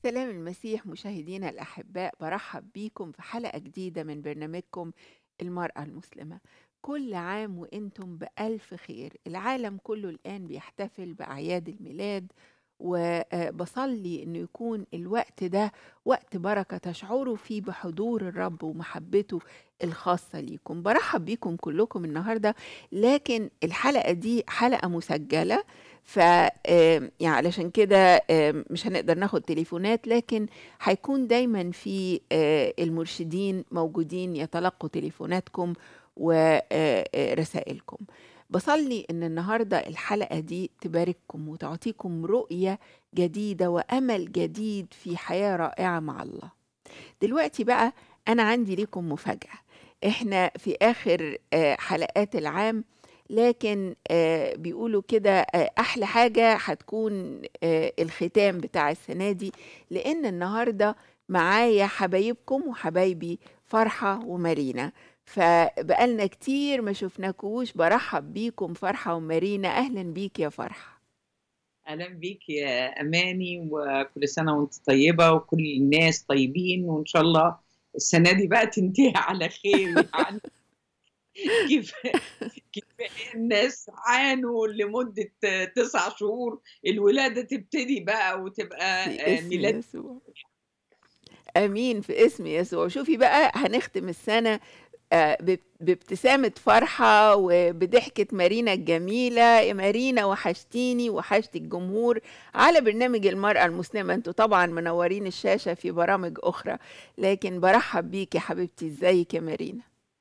سلام المسيح مشاهدينا الأحباء برحب بيكم في حلقة جديدة من برنامجكم المرأة المسلمة كل عام وانتم بألف خير العالم كله الآن بيحتفل بأعياد الميلاد وبصلي انه يكون الوقت ده وقت بركة تشعروا فيه بحضور الرب ومحبته الخاصة ليكم برحب بيكم كلكم النهاردة لكن الحلقة دي حلقة مسجلة ف آم، يعني علشان كده آم، مش هنقدر ناخد تليفونات لكن هيكون دايما في آه، المرشدين موجودين يتلقوا تليفوناتكم ورسائلكم بصلي ان النهارده الحلقه دي تبارككم وتعطيكم رؤيه جديده وامل جديد في حياه رائعه مع الله دلوقتي بقى انا عندي ليكم مفاجاه احنا في اخر آه، حلقات العام لكن آه، بيقولوا كده آه، احلى حاجه هتكون آه، الختام بتاع السنه دي لان النهارده معايا حبايبكم وحبايبي فرحه ومارينا فبقالنا كتير ما شفناكوش برحب بيكم فرحه ومارينا اهلا بيك يا فرحه اهلا بيك يا اماني وكل سنه وانت طيبه وكل الناس طيبين وان شاء الله السنه دي بقى تنتهي على خير يعني كيف كيف الناس عانوا لمده تسع شهور الولاده تبتدي بقى وتبقى في آه، اسم ميلاد يسوع امين في اسم يسوع شوفي بقى هنختم السنه آه، باب- بابتسامة فرحة وبضحكة مارينا الجميلة يا مارينا وحشتيني وحشت الجمهور على برنامج المرأة المسلمة انتوا طبعا منورين الشاشة في برامج أخرى لكن برحب بيك يا حبيبتي ازيك يا مارينا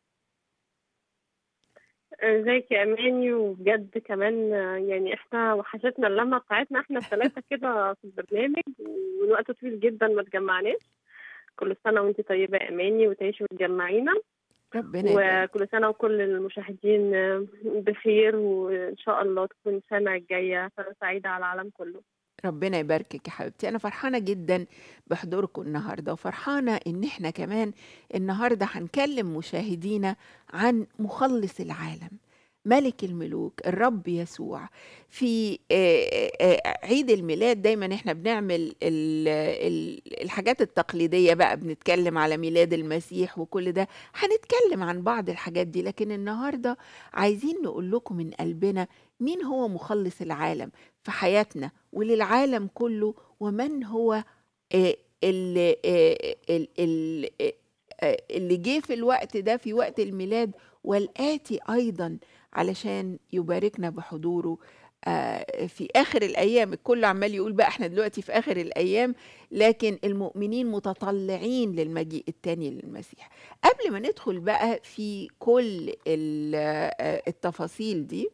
ازيك يا اماني وبجد كمان آه، يعني احنا وحشتنا اللمه بتاعتنا احنا الثلاثه كده في البرنامج ومن وقت طويل جدا ما اتجمعناش كل سنه وانت طيبه يا اماني وتعيشي وتجمعينا ربنا يبارك وكل سنه وكل المشاهدين آه، بخير وان شاء الله تكون السنه الجايه سنه سعيده على العالم كله ربنا يباركك يا حبيبتي انا فرحانه جدا بحضوركم النهارده وفرحانه ان احنا كمان النهارده هنكلم مشاهدينا عن مخلص العالم ملك الملوك الرب يسوع في آه، آه، عيد الميلاد دايما احنا بنعمل ال- ال- الحاجات التقليديه بقى بنتكلم على ميلاد المسيح وكل ده هنتكلم عن بعض الحاجات دي لكن النهارده عايزين نقول لكم من قلبنا مين هو مخلص العالم في حياتنا وللعالم كله ومن هو آه، اللي آه، ال- ال- آه، اللي جه في الوقت ده في وقت الميلاد والآتي أيضا علشان يباركنا بحضوره آه، في آخر الأيام الكل عمال يقول بقى احنا دلوقتي في آخر الأيام لكن المؤمنين متطلعين للمجيء التاني للمسيح قبل ما ندخل بقى في كل ال- آه، التفاصيل دي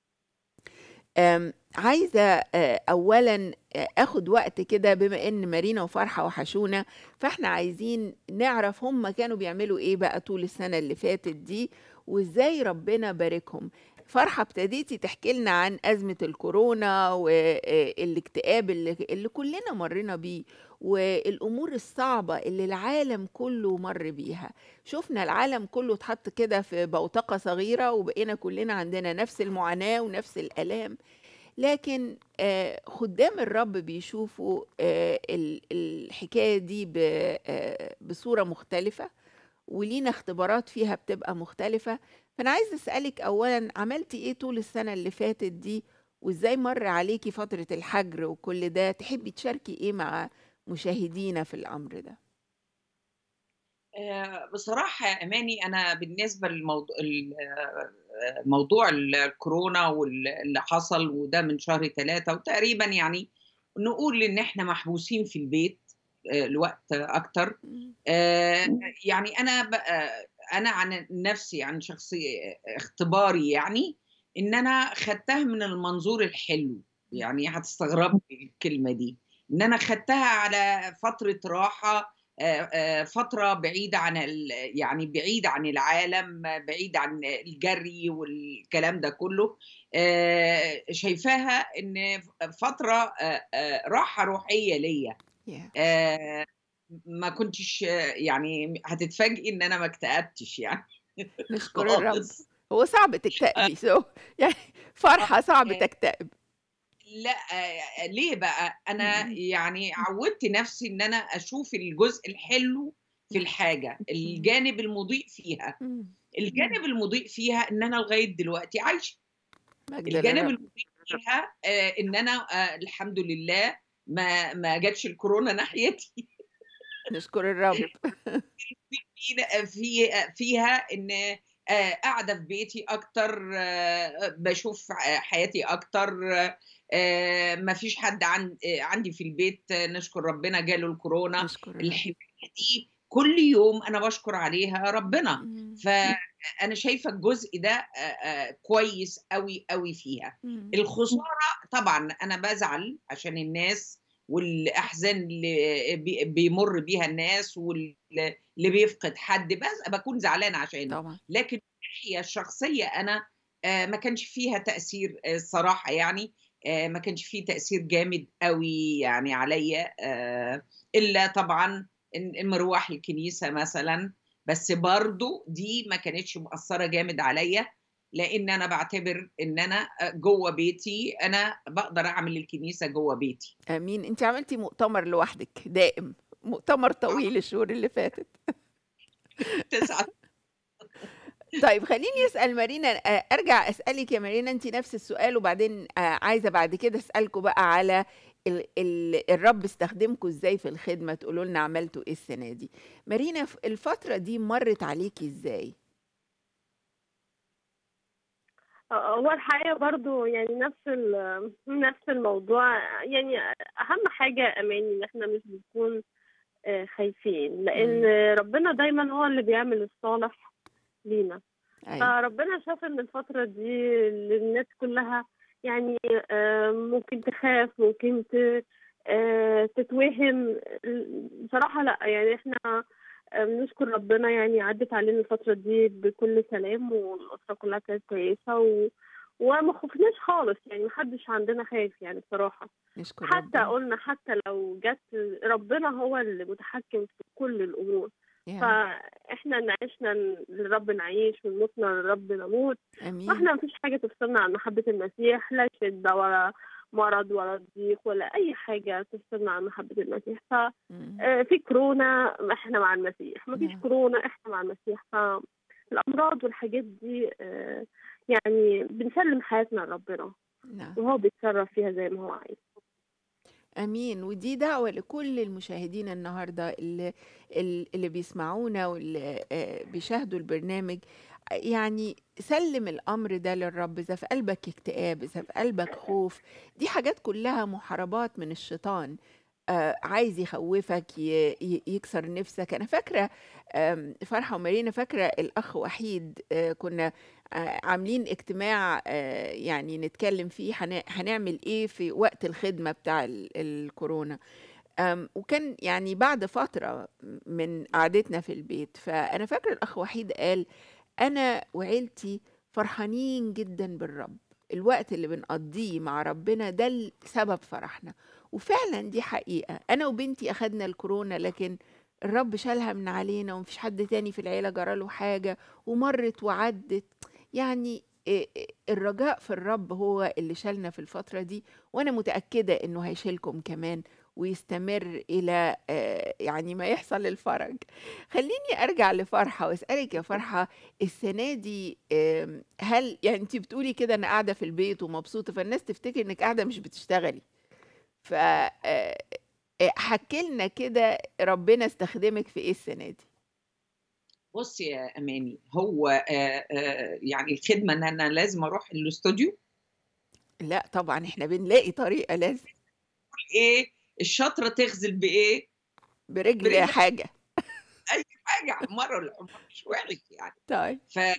أم، عايزة آه، أولا آه، أخد وقت كده بما إن مارينا وفرحة وحشونا فإحنا عايزين نعرف هم كانوا بيعملوا إيه بقى طول السنة اللي فاتت دي وإزاي ربنا باركهم فرحة ابتديتي تحكي لنا عن أزمة الكورونا والاكتئاب اللي, اللي كلنا مرينا بيه والأمور الصعبة اللي العالم كله مر بيها شفنا العالم كله اتحط كده في بوتقة صغيرة وبقينا كلنا عندنا نفس المعاناة ونفس الآلام لكن آه، خدام الرب بيشوفوا آه، ال- الحكاية دي ب- آه، بصورة مختلفة ولينا اختبارات فيها بتبقى مختلفة فأنا عايز أسألك أولا عملتي إيه طول السنة اللي فاتت دي وإزاي مر عليكي فترة الحجر وكل ده تحبي تشاركي إيه مع مشاهدينا في الأمر ده آه، بصراحة يا أماني أنا بالنسبة للموضوع موضوع الكورونا واللي حصل وده من شهر ثلاثة وتقريبا يعني نقول إن إحنا محبوسين في البيت آه، لوقت أكتر آه، يعني أنا ب- آه، أنا عن نفسي عن شخصي اختباري يعني إن أنا خدتها من المنظور الحلو يعني هتستغربي الكلمة دي إن أنا خدتها على فترة راحة آه، آه، فترة بعيدة عن ال- يعني بعيدة عن العالم بعيدة عن الجري والكلام ده كله آه، شايفاها إن فترة آه، آه، راحة روحية ليا Yeah. آه، ما كنتش آه، يعني هتتفاجئي ان انا ما اكتئبتش يعني نشكر الرب خالص هو صعب تكتئبي سو يعني فرحة صعب آه، تكتئب لأ آآ ليه بقى؟ أنا إمم. يعني عوّدت نَفْسي إن أنا أشوف الجزء الحلو في الحاجة، إمم. الجانب المضيء فيها. إمم. إمم. الجانب المضيء فيها إن أنا لغاية دلوقتي عايشة. مجد الجانب للرب. المضيء فيها آآ إن أنا آآ الحمد لله ما ما جاتش الكورونا ناحيتي. نشكر الرب. فينا في فيها إن آآ قاعدة في بيتي أكتر، باشوف ع حياتي أكتر، آآ ما فيش حد عن آآ عندي في البيت نشكر ربنا جاله الكورونا، نشكر الرب. الحماية دي كل يوم أنا باشكر عليها ربنا، إمم. فأنا شايفة الجزء ده آآ آآ كويس أوي، أوي فيها. إمم. الخسارة طبعًا أنا بازعل عشان الناس والأحزان اللي بي بيمُر بيها الناس وال اللي بيفقد حد باز باكون زعلانة عشانه، طبعًا. لكن من الناحية الشخصية أنا آآ ما كانش فيها تأثير الصراحة يعني، آآ ما كانش في تأثير جامد أوي يعني عليّا آآ إلا طبعًا إن مروح الكنيسة مثلًا، بس برضه دي ما كانتش مأثّرة جامد عليّا، لإن أنا باعتبر إن أنا أ جوّه بيتي أنا باقدر أعمل الكنيسة جوّه بيتي. آمين. أنتِ عملتِ مؤتمر لوحدِك دائم، مؤتمر طويل الشهور اللي فاتت. تسعة طيب خلّيني أسأل مارينا أ أرجع أسألِك يا مارينا أنتِ نفس السؤال وبعدين آآ عايزة بعد كده أسألكم بقى على ال ال الرب استخدمكم إزاي في الخدمة، تقولوا لنا عملتوا إيه السنة دي. مارينا ف الفترة دي مرّت عليكِ إزاي؟ آه، هو الحقيقة برضه يعني نفس ال نفس الموضوع، يعني أهم حاجة أماني إن إحنا مش بنكون آآ خايفين، لإن إمم. ربنا دايمًا هو اللي بيعمل الصالح لينا، أيوه. فربنا شاف إن الفترة دي اللي الناس كلّها يعني آآ ممكن تخاف، ممكن ت آآ تتوهم، ال بصراحة لأ، يعني إحنا آآ بنشكر ربنا يعني عدِّت علينا الفترة دي بكل سلام والأسرة كلّها كانت كويسة و وما خُفناش خالص، يعني ما حدّش عندنا خايف يعني بصراحة. نشكر حتى ربنا. قُلنا حتى لو جات ربنا هو اللي متحكم في كل الأمور، ياه! فإحنا إن عِشنا للرب نعيش وإن مُتنا للرب نموت، أمين. وإحنا ما فيش حاجة تفصلنا عن محبة المسيح، لا شِدّة ولا مرض ولا ضيق ولا أي حاجة تفصلنا عن محبة المسيح، ف إمم. آآ في كورونا إحنا مع المسيح، ما فيش نعم. كورونا إحنا مع المسيح، فالأمراض والحاجات دي آآ يعني بنسلِّم حياتنا لربنا، نعم. وهو بيتصرّف فيها زي ما هو عايز. أمين، ودي دعوة لكل المشاهدين النهارده ال ال اللي بيسمعونا واللي آآ بيشاهدوا البرنامج، يعني سلِّم الأمر ده للرب، إذا في قلبك اكتئاب، إذا في قلبك خوف، دي حاجات كلّها محاربات من الشيطان، آآ عايز يخوّفك، ي ي يكسر نِفسك. أنا فاكرة آمم فرحة ومارينا، فاكرة الأخ وحيد آآ كنا آآ عاملين اجتماع آآ يعني نتكلّم فيه هن هنعمل إيه في وقت الخدمة بتاع ال الكورونا، آمم وكان يعني بعد فترة من قعدتنا في البيت، فأنا فاكرة الأخ وحيد قال: "أنا وعيلتي فرحانين جدًا بالرب، الوقت اللي بنقضّيه مع ربنا ده ال سبب فرحنا." وفعلًا دي حقيقة، أنا وبنتي أخدنا الكورونا لكن الرب شالها من علينا وما فيش حد تاني في العيلة جرى له حاجة ومرّت وعدِّت، يعني آآ الرجاء في الرب هو اللي شالنا في الفترة دي، وأنا متأكدة إنه هيشيلكم كمان ويستمر إلى آآ يعني ما يحصل الفرج. خلّيني أرجع لفرحة وأسألِك يا فرحة، السنة دي آمم هل يعني أنتِ بتقولي كده أنا قاعدة في البيت ومبسوطة، فالناس تفتكر إنِّك قاعدة مش بتشتغلي، ف آآ آآ حكّي لنا كده ربنا استخدمِك في إيه السنة دي؟ بُصّي يا أماني، هو آآ آآ يعني الخدمة إن أنا لازم أروح الإستوديو؟ لأ طبعًا، إحنا بنلاقي طريقة لازم. إيه، الشاطرة تغزل بإيه؟ برجل برجل حاجة. أي حاجة، حمار والحمار مش وِحِش يعني. طيب. ف آآ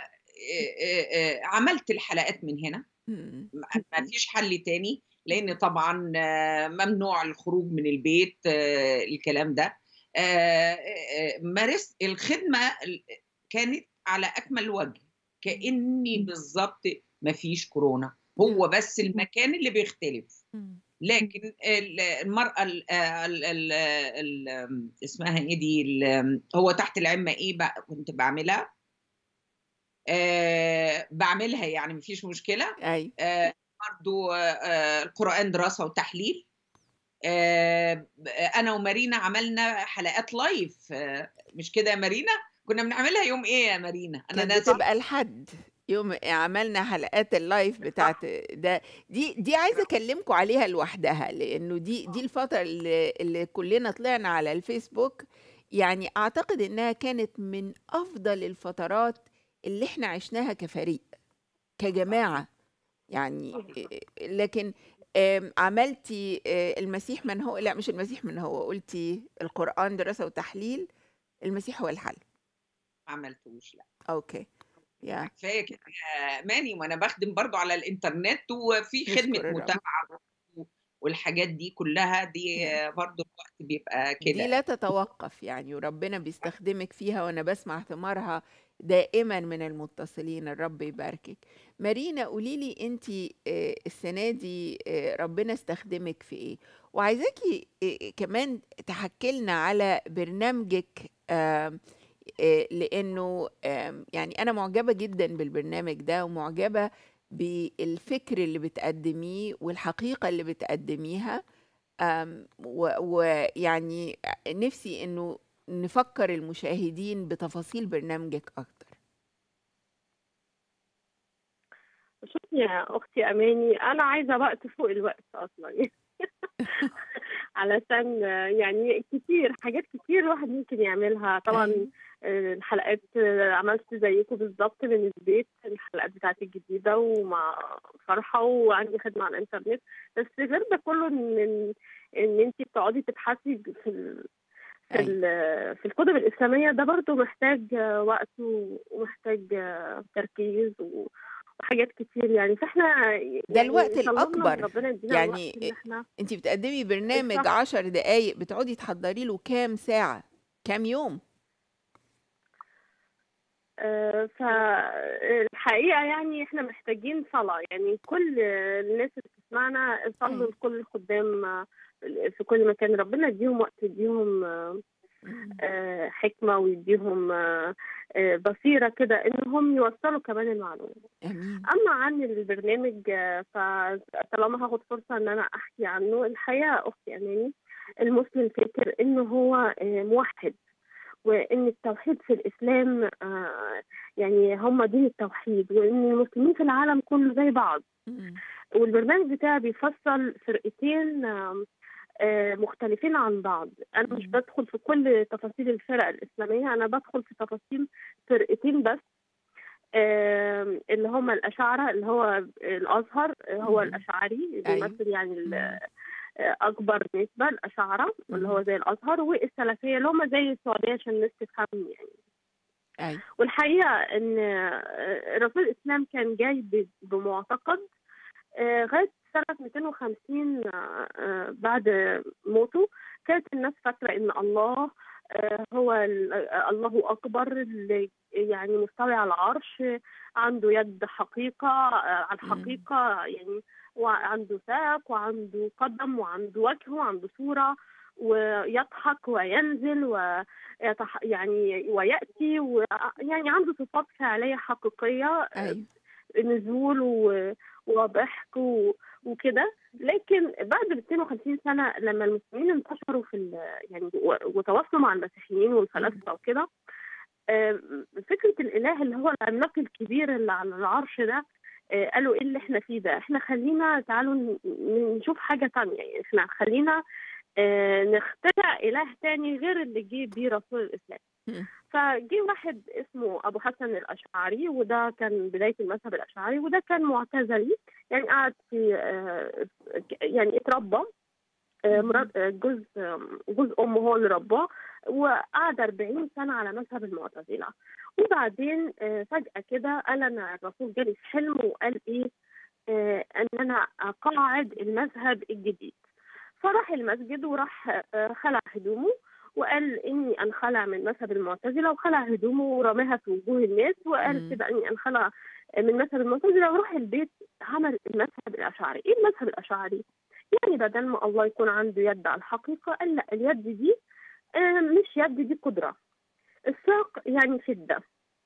آآ آآ عملت الحلقات من هنا، إمم. ما ما فيش حل تاني، لإن طبعًا ممنوع الخروج من البيت، الكلام ده. آآ آآ مارست الخدمة ال كانت على أكمل وجه، كإني بالضبط ما فيش كورونا، هو بس المكان اللي بيختلف. إمم. لكن ال المرأة ال آآ ال ال ال آمم اسمها إيه دي، ال هو تحت العِمّة إيه بقى كنت باعملها؟ آآ باعملها يعني ما فيش مشكلة، أيوه. آآ برضو آه، القرآن دراسة وتحليل آه، أنا ومارينا عملنا حلقات لايف آه، مش كده يا مارينا؟ كنا بنعملها يوم إيه يا مارينا؟ أنا كانت ناسي بتبقى الحد يوم عملنا حلقات اللايف بتاعت ده دي دي عايزه اكلمكم عليها لوحدها لانه دي دي الفتره اللي, اللي كلنا طلعنا على الفيسبوك يعني اعتقد انها كانت من افضل الفترات اللي احنا عشناها كفريق كجماعه يعني لكن آم، عملتي آه، المسيح من هو لا مش المسيح من هو قلتي القرآن دراسة وتحليل المسيح هو الحل ما عملتوش لا اوكي يا كفايه كده يا ماني وانا بخدم برضو على الانترنت وفي نشكر خدمه الرب. متابعه والحاجات دي كلها دي برضو الوقت بيبقى دي كده لا تتوقف يعني وربنا بيستخدمك فيها وانا بسمع ثمارها دائما من المتصلين الرب يباركك مارينا قولي لي انت السنه دي آه، ربنا استخدمك في ايه وعايزاكي آه، كمان تحكي لنا على برنامجك آم، آه، لانه آم، يعني انا معجبه جدا بالبرنامج ده ومعجبه بالفكر اللي بتقدميه والحقيقه اللي بتقدميها أم، و- ويعني نفسي انه نفكر المشاهدين بتفاصيل برنامجك اكتر شوفي يا اختي اماني انا عايزه وقت فوق الوقت اصلا علشان آه، يعني كتير حاجات كتير الواحد ممكن يعملها طبعا أيوة. آه، الحلقات آه، عملت زيكم بالظبط من البيت الحلقات بتاعتي الجديده ومع فرحه وعندي خدمه على الانترنت بس غير ده كله ان ان, إن انت بتقعدي تبحثي في ال... في, أيوة. ال- في الكتب الإسلامية ده برضو محتاج آه، وقت و- ومحتاج آه، تركيز و- وحاجات كتير يعني فاحنا ده يعني الوقت إن شاء الله الأكبر. ربنا يدينا يعني الوقت إن احنا انت بتقدمي برنامج صح. عشر دقايق بتقعدي تحضري له كام ساعة كام يوم آه، فالحقيقة يعني احنا محتاجين صلاة يعني كل الناس اللي بتسمعنا صلوا أيوة. لكل الخدام آه، في كل مكان ربنا يديهم وقت يديهم آه، آه، حكمة ويديهم آه، آه، بصيرة كده إنهم يوصلوا كمان المعلومة امين أما عن البرنامج آه، فطالما هاخد فرصة إن أنا أحكي عنه الحقيقة أختي أماني المسلم فاكر إنه هو آه، موحد وإن التوحيد في الإسلام آه، يعني هم دين التوحيد وإن المسلمين في العالم كله زي بعض مم. والبرنامج بتاعي بيفصل فرقتين آم، آه، مختلفين عن بعض انا مش مم. بدخل في كل تفاصيل الفرق الاسلاميه انا بدخل في تفاصيل فرقتين بس آم، اللي هم الاشاعره اللي هو الازهر آه، هو مم. الاشعري أيوة. بيمثل يعني ال- مم. آه، اكبر نسبه الاشاعره اللي هو زي الازهر والسلفيه اللي هم زي السعوديه عشان الناس تفهمني يعني ايوه والحقيقه ان آه، رسول الاسلام كان جاي ب- بمعتقد آه، لغايه سنه 250 آه، آه، بعد موته كانت الناس فاكره ان الله آه، هو ال- آه، الله اكبر اللي يعني مستوي على العرش آه، عنده يد حقيقه آه، على الحقيقه يعني وعنده ساق وعنده قدم وعنده وجه وعنده صوره ويضحك وينزل ويتح يعني وياتي ويعني عنده صفات فعليه حقيقيه آه، ايوه نزول و- وضحك و- وكده لكن بعد ال 52 سنه لما المسلمين انتشروا في ال- يعني و- وتواصلوا مع المسيحيين والفلاسفه وكده آه، فكره الاله اللي هو العملاق الكبير اللي على العرش ده آه، قالوا ايه اللي احنا فيه ده احنا خلينا تعالوا ن- نشوف حاجه تانية يعني احنا خلينا آه، نخترع اله تاني غير اللي جه بيه رسول الاسلام مم. فجي واحد اسمه ابو حسن الاشعري وده كان بدايه المذهب الاشعري وده كان معتزلي يعني قعد في آه، يعني اتربى آه، مم. مرات- آه، جوز آم، جوز امه هو اللي رباه وقعد 40 سنه على مذهب المعتزله وبعدين آه، فجاه كده قال انا الرسول جالي في حلم وقال ايه آه، ان انا اقاعد المذهب الجديد فراح المسجد وراح آه، خلع هدومه وقال اني انخلع من مذهب المعتزله وخلع هدومه ورماها في وجوه الناس وقال مم. كده اني انخلع من مذهب المعتزله وراح البيت عمل المذهب الاشعري، ايه المذهب الاشعري؟ يعني بدل ما الله يكون عنده يد على الحقيقه قال لا اليد دي آه، مش يد دي قدره. الساق يعني شده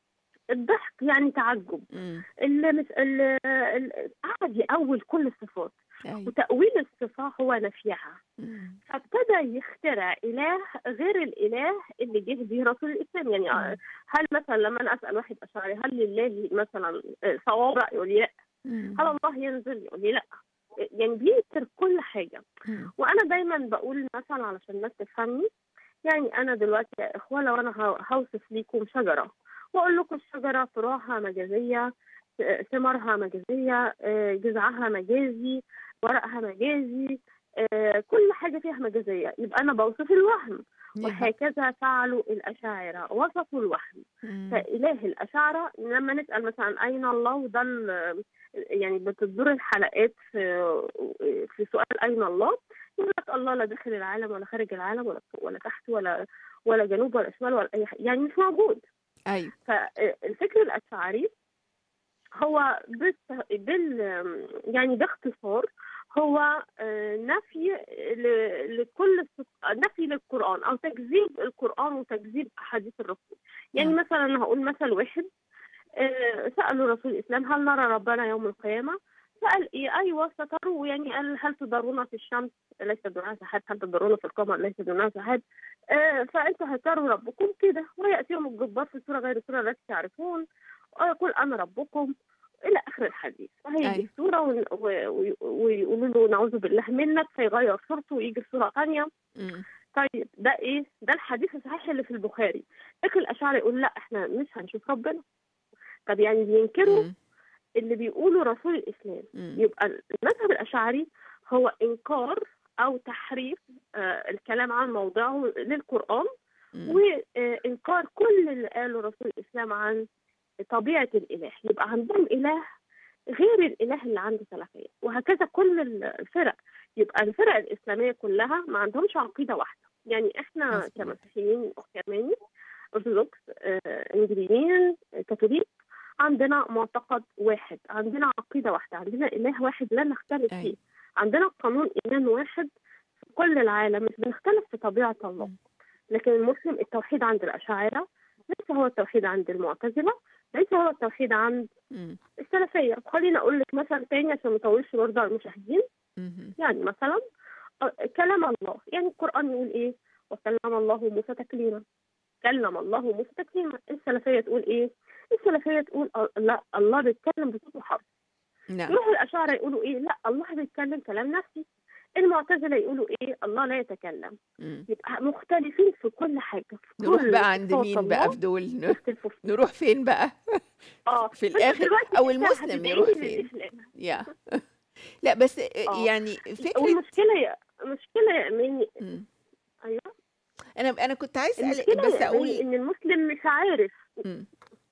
الضحك يعني تعجب مم. اللي مش اللي اللي قعد يأول كل الصفات أيوة. وتأويل الصفة هو نفيها مم. فابتدى يخترع إله غير الإله اللي جه به رسول الإسلام يعني مم. هل مثلا لما أنا أسأل واحد أشعري هل لله مثلا صوابع يقول لي لا مم. هل الله ينزل يقول لي لا يعني بينكر كل حاجة مم. وأنا دايما بقول مثلا علشان الناس تفهمني يعني أنا دلوقتي يا إخوة لو أنا ه- هوصف ليكم شجرة وأقول لكم الشجرة فروعها مجازية ثمارها مجازية آه، جذعها مجازي ورقها مجازي آه، كل حاجة فيها مجازية يبقى أنا بوصف الوهم يا. وهكذا فعلوا الأشاعرة وصفوا الوهم مم. فإله الأشاعرة لما نسأل مثلا أين الله وده ال- يعني بتدور الحلقات في في سؤال أين الله يقول لك الله لا داخل العالم ولا خارج العالم ولا فوق ولا تحت ولا ولا جنوب ولا شمال ولا أي حاجة يعني مش موجود أيوة فالفكر الأشعري هو بس بال يعني باختصار هو آه، نفي ل- لكل الصف- نفي للقرآن أو تكذيب القرآن وتكذيب أحاديث الرسول يعني نعم. مثلا أنا هقول مثل واحد آه، سألوا رسول الإسلام هل نرى ربنا يوم القيامة فقال إيه أيوة ستروا يعني قال هل تضرون في الشمس ليس دونها سحاب هل تضرون في القمر ليس دونها سحاب آه، فأنتوا هتروا ربكم كده ويأتيهم الجبار في صورة غير الصورة التي تعرفون ويقول أنا ربكم إلى آخر الحديث فهيجي أيوة. الصورة ون- و- و- ويقولوا له نعوذ بالله منك فيغير صورته ويجي في صورة ثانية مم. طيب ده ايه؟ ده الحديث الصحيح اللي في البخاري. لكن الاشاعره يقول لا احنا مش هنشوف ربنا. طب يعني بينكروا مم. اللي بيقوله رسول الاسلام. مم. يبقى المذهب الاشعري هو انكار او تحريف آه الكلام عن موضعه للقران مم. وانكار كل اللي قاله رسول الاسلام عن طبيعه الاله. يبقى عندهم اله غير الاله اللي عند السلفيه وهكذا كل الفرق. يبقى الفرق الاسلاميه كلها ما عندهمش عقيده واحده. يعني احنا مظبوط. كمسيحيين كماني ارثوذكس آه، انجليين آه، كاثوليك عندنا معتقد واحد عندنا عقيده واحده عندنا اله واحد لا نختلف أيوة. فيه عندنا قانون ايمان واحد في كل العالم مش بنختلف في طبيعه الله مم. لكن المسلم التوحيد عند الاشاعره ليس هو التوحيد عند المعتزله ليس هو التوحيد عند مم. السلفيه خليني اقول لك مثل تاني عشان ما اطولش برضه على المشاهدين مم. يعني مثلا آه، كلام الله يعني القرآن يقول إيه وكلم الله موسى تكليما كلم الله موسى تكليما السلفية تقول إيه السلفية تقول آه، لا الله بيتكلم بصوت وحرف نعم يروح الأشاعرة يقولوا إيه لا الله بيتكلم كلام نفسي المعتزلة يقولوا إيه الله لا يتكلم مم. يبقى مختلفين في كل حاجة في نروح كل بقى عند صفات مين بقى الله في دول ن- يختلفوا فيها. نروح فين بقى اه في بس الآخر دلوقتي أو أنت المسلم هتدعيني يروح فين للإسلام. يا لا بس آه. يعني فكرة والمشكلة يا مشكلة يا أماني مم. أيوه أنا أنا كنت عايز أسأل المشكلة بس يا أماني أقول إن المسلم مش عارف مم.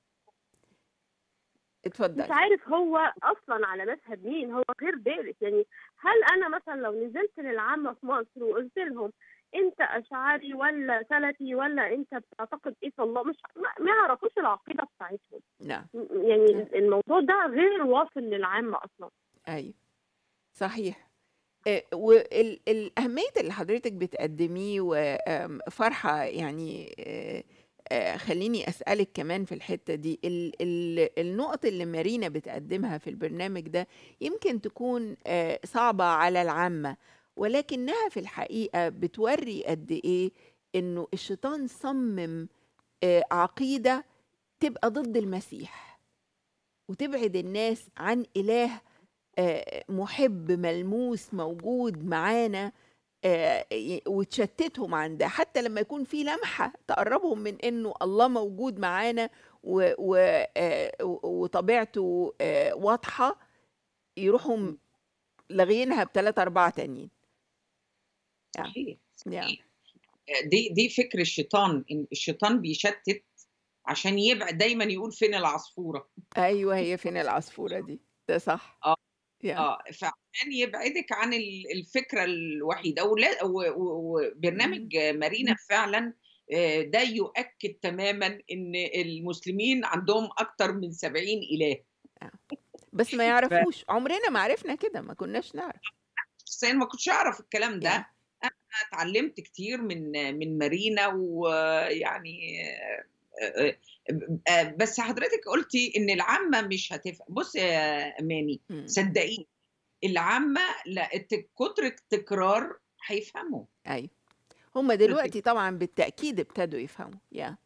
مش اتفضل عارف هو اصلا على مذهب مين هو غير دارس يعني هل انا مثلا لو نزلت للعامه في مصر وقلت لهم انت اشعري ولا سلفي ولا انت بتعتقد ايه في الله مش ما ما يعرفوش العقيده بتاعتهم نعم م- يعني الموضوع ده غير واصل للعامه اصلا ايوه صحيح والأهمية اللي حضرتك بتقدميه وفرحة يعني آه، آه، خليني أسألك كمان في الحتة دي ال- ال- النقط اللي مارينا بتقدمها في البرنامج ده يمكن تكون آه، صعبة على العامة ولكنها في الحقيقة بتوري قد إيه إنه الشيطان صمم آه، عقيدة تبقى ضد المسيح وتبعد الناس عن إله آه، محب ملموس موجود معانا آه، ي- وتشتتهم عن ده حتى لما يكون في لمحة تقربهم من انه الله موجود معانا و و آه، و- وطبيعته آه، واضحة يروحوا لاغيينها بثلاثة أربعة تانيين نعم. صحيح نعم دي دي فكر الشيطان ان الشيطان بيشتت عشان يبعد دايما يقول فين العصفوره أيوة هي فين العصفورة دي ده صح آه. يا. اه فعشان يبعدك عن ال- الفكره الوحيده ولا- و- و- وبرنامج مارينا فعلا آه، ده يؤكد تماما ان المسلمين عندهم اكتر من 70 اله بس ما يعرفوش عمرنا ما عرفنا كده ما كناش نعرف شخصيا ما كنتش اعرف الكلام ده يا. انا اتعلمت كتير من من مارينا ويعني آه، آه، بس حضرتك قلتي ان العامه مش هتفهم بص يا اماني مم. صدقيني العامه لا الت- كتر التكرار هيفهموا ايوه هم دلوقتي طبعا بالتاكيد ابتدوا يفهموا يا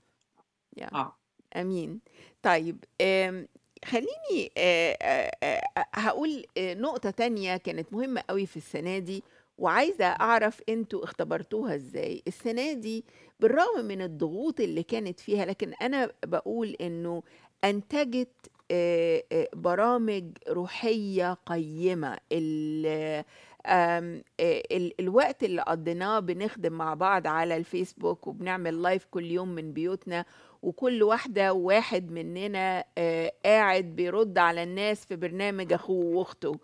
يا اه امين طيب آم، خليني آه، آه، آه، هقول آه، نقطة تانية كانت مهمة قوي في السنة دي وعايزة أعرف أنتوا اختبرتوها إزاي السنة دي بالرغم من الضغوط اللي كانت فيها لكن أنا بقول إنه أنتجت آه، آه، برامج روحية قيمة ال- آم، آه، ال- الوقت اللي قضيناه بنخدم مع بعض على الفيسبوك وبنعمل لايف كل يوم من بيوتنا وكل واحدة واحد مننا آه، قاعد بيرد على الناس في برنامج أخوه وأخته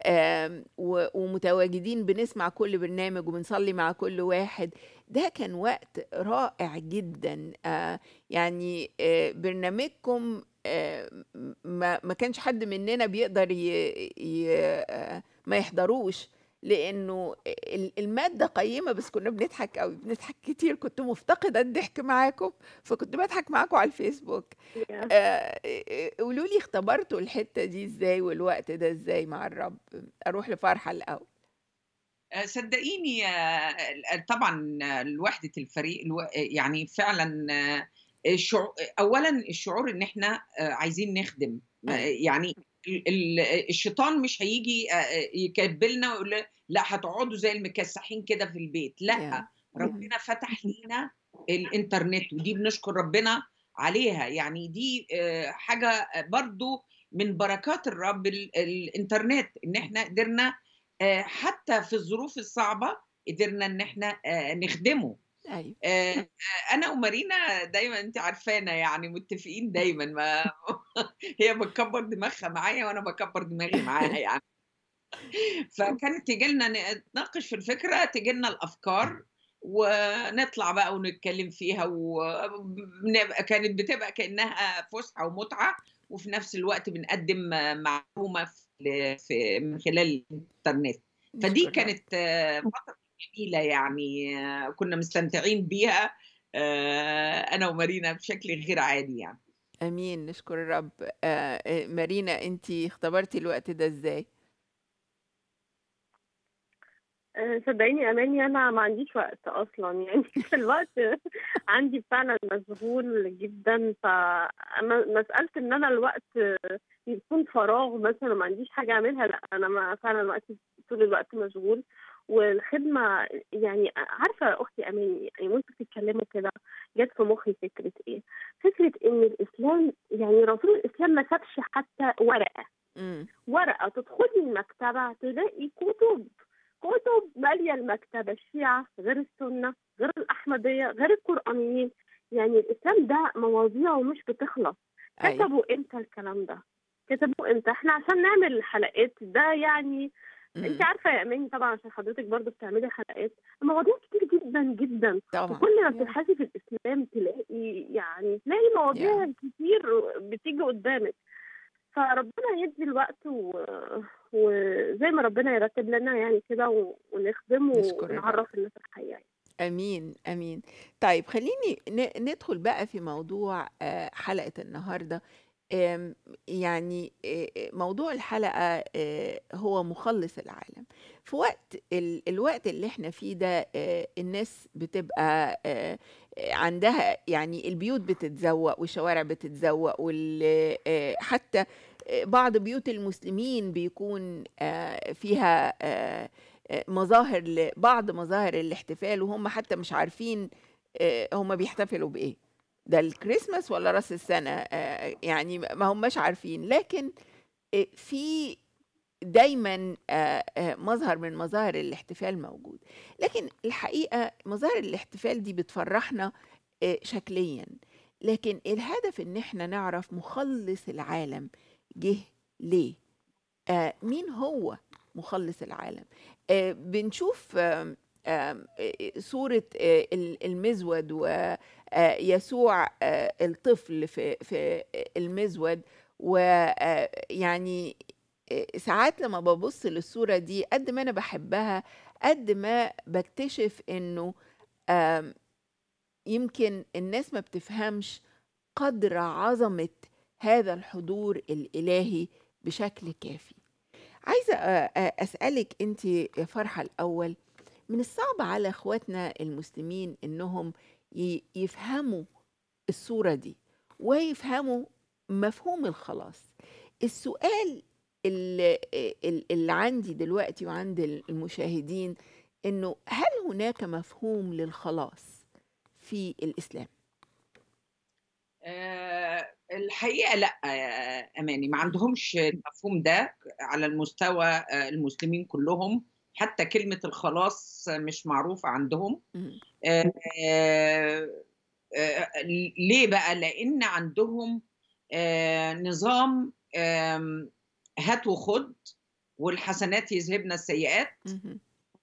آم، و- ومتواجدين بنسمع كل برنامج وبنصلي مع كل واحد ده كان وقت رائع جدا آه، يعني آه، برنامجكم آه، م- ما ما كانش حد مننا بيقدر ي... ي... آه، ما يحضروش لانه ال- الماده قيمه بس كنا بنضحك قوي بنضحك كتير كنت مفتقده الضحك معاكم فكنت بضحك معاكم على الفيسبوك يا. آه، آه، قولوا لي اختبرتوا الحته دي ازاي والوقت ده ازاي مع الرب اروح لفرحه الاول آه، صدقيني آه، طبعا آه، وحدة الفريق الو- يعني فعلا آه، الشعور اولا الشعور ان احنا آه، عايزين نخدم ما- أيوة. يعني ال- ال- الشيطان مش هيجي آه، يكبلنا ويقول لا هتقعدوا زي المكسحين كده في البيت لا يا. ربنا فتح لينا الانترنت ودي بنشكر ربنا عليها يعني دي آه، حاجة برضو من بركات الرب ال- الانترنت ان احنا قدرنا آه، حتى في الظروف الصعبة قدرنا ان احنا آه، نخدمه ايوه آه، آه، انا ومارينا دايما انت عارفانا يعني متفقين دايما ما هي بتكبر دماغها معايا وانا بكبر دماغي معاها يعني فكانت تيجي لنا نتناقش في الفكره تيجي لنا الافكار ونطلع بقى ونتكلم فيها وكانت كانت بتبقى كانها فسحه ومتعه وفي نفس الوقت بنقدم معلومه في في- من خلال الانترنت فدي نشكر رب. كانت آه، فتره جميله يعني آه، كنا مستمتعين بيها آه، انا ومارينا بشكل غير عادي يعني امين نشكر الرب آه، آه، مارينا انت اختبرتي الوقت ده ازاي آه، صدقيني اماني انا ما عنديش وقت اصلا يعني الوقت عندي فعلا مشغول جدا فمساله ان انا الوقت يكون فراغ مثلا ما عنديش حاجه اعملها لا انا ما فعلا وقتي طول الوقت مشغول والخدمه يعني عارفه اختي اماني يعني وانتوا بتتكلموا كده جت في مخي فكره ايه؟ فكره ان الاسلام يعني رسول الاسلام ما سابش حتى ورقه امم ورقه تدخلي المكتبه تلاقي كتب كتب ماليه المكتبه الشيعه غير السنه غير الاحمديه غير القرانيين يعني الاسلام ده مواضيعه مش بتخلص ايوه كتبوا امتى الكلام ده كتبوا امتى احنا عشان نعمل الحلقات ده يعني مم. انت عارفه يا اماني طبعا عشان حضرتك برضو بتعملي حلقات المواضيع كتير جدا جدا طبعا وكل ما يا. بتبحثي في الاسلام تلاقي يعني تلاقي مواضيع يا. كتير بتيجي قدامك فربنا يدي الوقت و... وزي ما ربنا يرتب لنا يعني كده و... ونخدم نشكر الرب. ونعرف الناس الحقيقه يعني. امين امين طيب خليني ن- ندخل بقى في موضوع آه، حلقه النهارده آم، يعني آه، آه، موضوع الحلقه آه، هو مخلص العالم في وقت ال- الوقت اللي احنا فيه ده آه، الناس بتبقى آه، آه، عندها يعني البيوت بتتزوق والشوارع بتتزوق وحتى بعض بيوت المسلمين بيكون آه، فيها آه، آه، مظاهر ل- بعض مظاهر الاحتفال وهم حتى مش عارفين آه، هم بيحتفلوا بايه ده الكريسماس ولا راس السنه آه، يعني ما هماش عارفين لكن آه، في دايما آه، آه، مظهر من مظاهر الاحتفال موجود لكن الحقيقه مظاهر الاحتفال دي بتفرحنا آه، شكليا لكن الهدف ان احنا نعرف مخلص العالم جه ليه آه، مين هو مخلص العالم آه، بنشوف آم، آم، آه، صورة آه، ال- المزود ويسوع الطفل في في المزود ويعني ساعات لما ببص للصورة دي قد ما أنا بحبها قد ما بكتشف إنه آم، يمكن الناس ما بتفهمش قدر عظمة هذا الحضور الإلهي بشكل كافي عايزة أ- أ- أسألك أنت يا فرحة الأول من الصعب على إخواتنا المسلمين إنهم ي- يفهموا الصورة دي ويفهموا مفهوم الخلاص السؤال اللي, اللي عندي دلوقتي وعند المشاهدين إنه هل هناك مفهوم للخلاص في الإسلام؟ آه، الحقيقة لا يا أماني ما عندهمش المفهوم ده على المستوى آه، المسلمين كلهم حتى كلمة الخلاص مش معروفة عندهم مم. آه، آه، آه، ليه بقى؟ لأن عندهم آه، نظام آم، هات وخد والحسنات يذهبن السيئات مهم.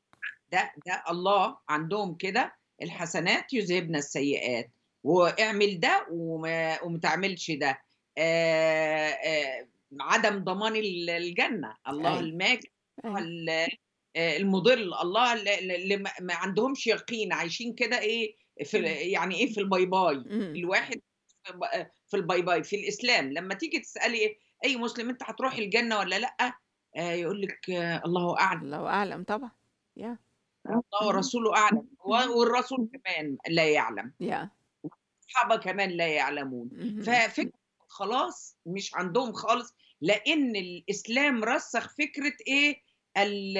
ده ده الله عندهم كده الحسنات يذهبن السيئات واعمل ده وما وما تعملش ده آه، آه، عدم ضمان ال- الجنة الله أيوة. الماجد أيوة. ال- آه، المضل الله اللي اللي ما ما عندهمش يقين عايشين كده ايه في ال- يعني ايه في الباي باي مم. الواحد في الباي باي في الاسلام لما تيجي تسالي اي مسلم انت هتروح الجنه ولا لا آه، يقول لك آه، الله اعلم الله أعلم طبعا يا الله مم. ورسوله اعلم مم. و- والرسول كمان لا يعلم يا الصحابه كمان لا يعلمون مهم. ففكره خلاص مش عندهم خالص لان الاسلام رسخ فكره ايه ال-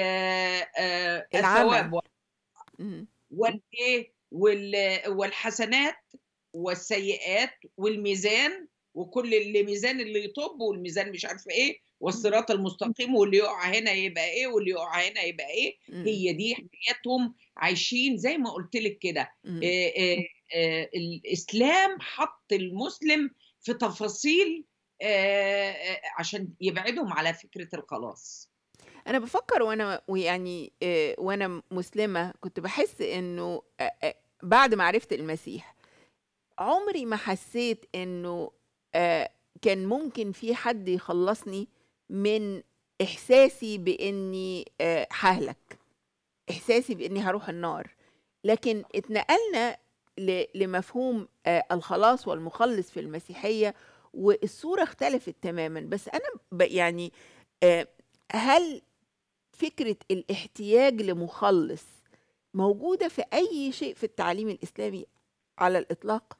آه، العمل. الثواب مم. والايه وال- والحسنات والسيئات والميزان وكل اللي ميزان اللي يطب والميزان مش عارفه ايه والصراط المستقيم واللي يقع هنا يبقى ايه واللي يقع هنا يبقى ايه مم. هي دي حياتهم عايشين زي ما قلت لك كده مم. آه، آه، آه، الاسلام حط المسلم في تفاصيل آه، آه، عشان يبعدهم على فكره الخلاص انا بفكر وانا ويعني آه، وانا مسلمه كنت بحس انه آه، آه، بعد ما عرفت المسيح عمري ما حسيت انه آه، كان ممكن في حد يخلصني من احساسي باني آه، ههلك احساسي باني هروح النار لكن اتنقلنا ل- لمفهوم آه، الخلاص والمخلص في المسيحيه والصوره اختلفت تماما بس انا ب- يعني آه، هل فكرة الاحتياج لمخلص موجودة في أي شيء في التعليم الإسلامي على الإطلاق؟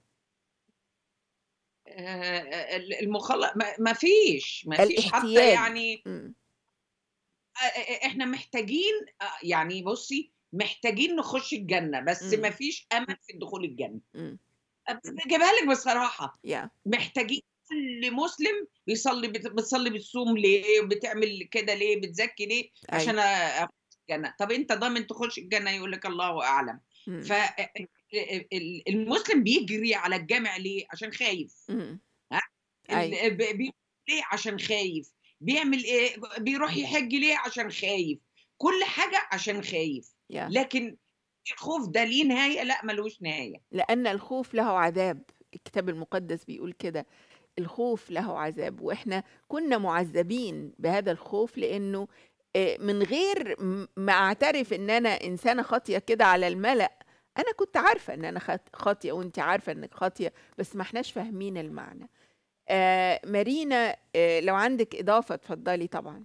آه، المخلص ما فيش ما فيش حتى الاحتياج. يعني مم. آه، احنا محتاجين آه، يعني بصي محتاجين نخش الجنة بس مم. ما فيش أمل في دخول الجنة مم. بجيبها لك بصراحة يا محتاجين كل مسلم بيصلي بت- بتصلي بتصوم ليه بتعمل كده ليه بتزكي ليه عشان أيوة. اخش الجنة طب انت ضامن تخش الجنة يقول لك الله أعلم مم. فالمسلم بيجري على الجامع ليه عشان خايف مم. ال- أيوة. ب- بي- ليه عشان خايف بيعمل ايه بيروح يحج ليه عشان خايف كل حاجة عشان خايف يا لكن الخوف ده ليه نهاية لا ملوش نهاية لأن الخوف له عذاب الكتاب المقدس بيقول كده الخوف له عذاب وإحنا كنا معذبين بهذا الخوف لأنه آه، من غير م- ما أعترف إن أنا إنسانة خاطية كده على الملأ أنا كنت عارفة إن أنا خات- خاطية وأنت عارفة إنك خاطية بس ما إحناش فاهمين المعنى آه مارينا آه لو عندك إضافة اتفضلي طبعا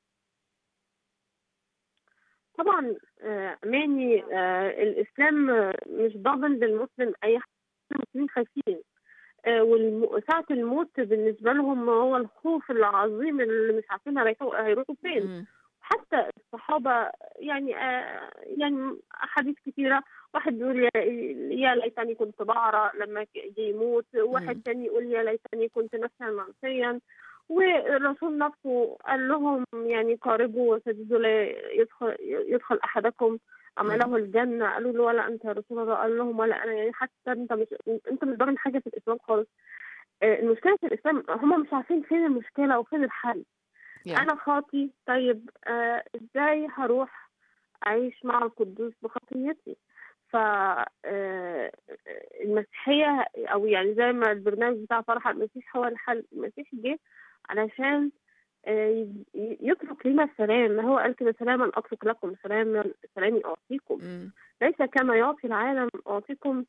طبعا آه، أماني آه، الإسلام آه، مش ضامن للمسلم أي حاجة المسلمين خايفين آه، وساعة الموت بالنسبة لهم هو الخوف العظيم اللي مش عارفين هيروحوا هيروحوا فين مم. حتى الصحابة يعني آه يعني أحاديث كثيرة واحد بيقول يا, يا ليتني كنت بعرى لما يجي يموت واحد مم. تاني يقول يا ليتني كنت نفسا منسيا والرسول نفسه قال لهم يعني قاربوا وسددوا لا يدخل يدخل أحدكم عمله الجنة قالوا له ولا أنت يا رسول الله قال لهم ولا أنا يعني حتى أنت مش أنت مش ضامن حاجة في الإسلام خالص آه، المشكلة في الإسلام هم مش عارفين فين المشكلة وفين الحل يا. انا خاطي طيب آه ازاي هروح اعيش مع القدوس بخطيتي ف آه، المسيحيه او يعني زي ما البرنامج بتاع فرح المسيح هو الحل المسيح جه علشان آه، ي- يترك لنا السلام ما هو قال كده سلاما اترك لكم سلاما سلامي اعطيكم مم. ليس كما يعطي العالم اعطيكم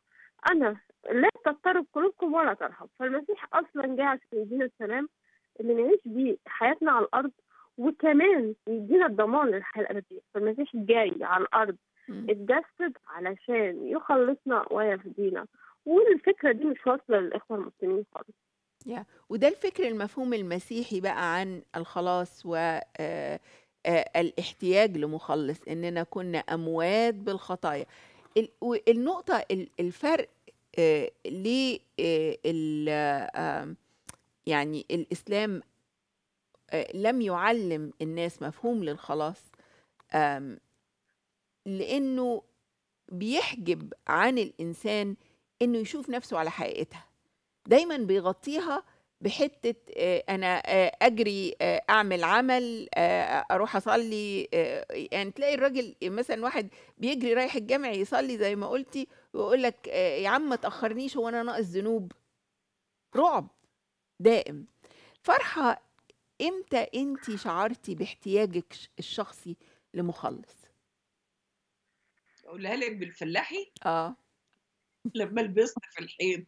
انا لا تضطرب قلوبكم ولا ترهب فالمسيح اصلا جه عشان يدينا السلام اللي نعيش بيه حياتنا على الارض وكمان يدينا الضمان للحياه الابديه فالمسيح جاي على الارض مم. اتجسد علشان يخلصنا ويفدينا والفكره دي مش واصله للاخوه المسلمين خالص وده الفكر المفهوم المسيحي بقى عن الخلاص والاحتياج لمخلص اننا كنا اموات بالخطايا ال- و- النقطه ال- الفرق آه، ليه آه، ال- آم، يعني الاسلام آه، لم يعلم الناس مفهوم للخلاص آم، لانه بيحجب عن الانسان انه يشوف نفسه على حقيقتها دايما بيغطيها بحته آه، انا آه، اجري آه، اعمل عمل آه، اروح اصلي آه، يعني تلاقي الراجل مثلا واحد بيجري رايح الجامع يصلي زي ما قلتي ويقول لك آه، يا عم ما تاخرنيش هو انا ناقص ذنوب رعب دائم فرحه امتى انت شعرتي باحتياجك ش- الشخصي لمخلص اقولها لك بالفلاحي اه لما لبست في الحيط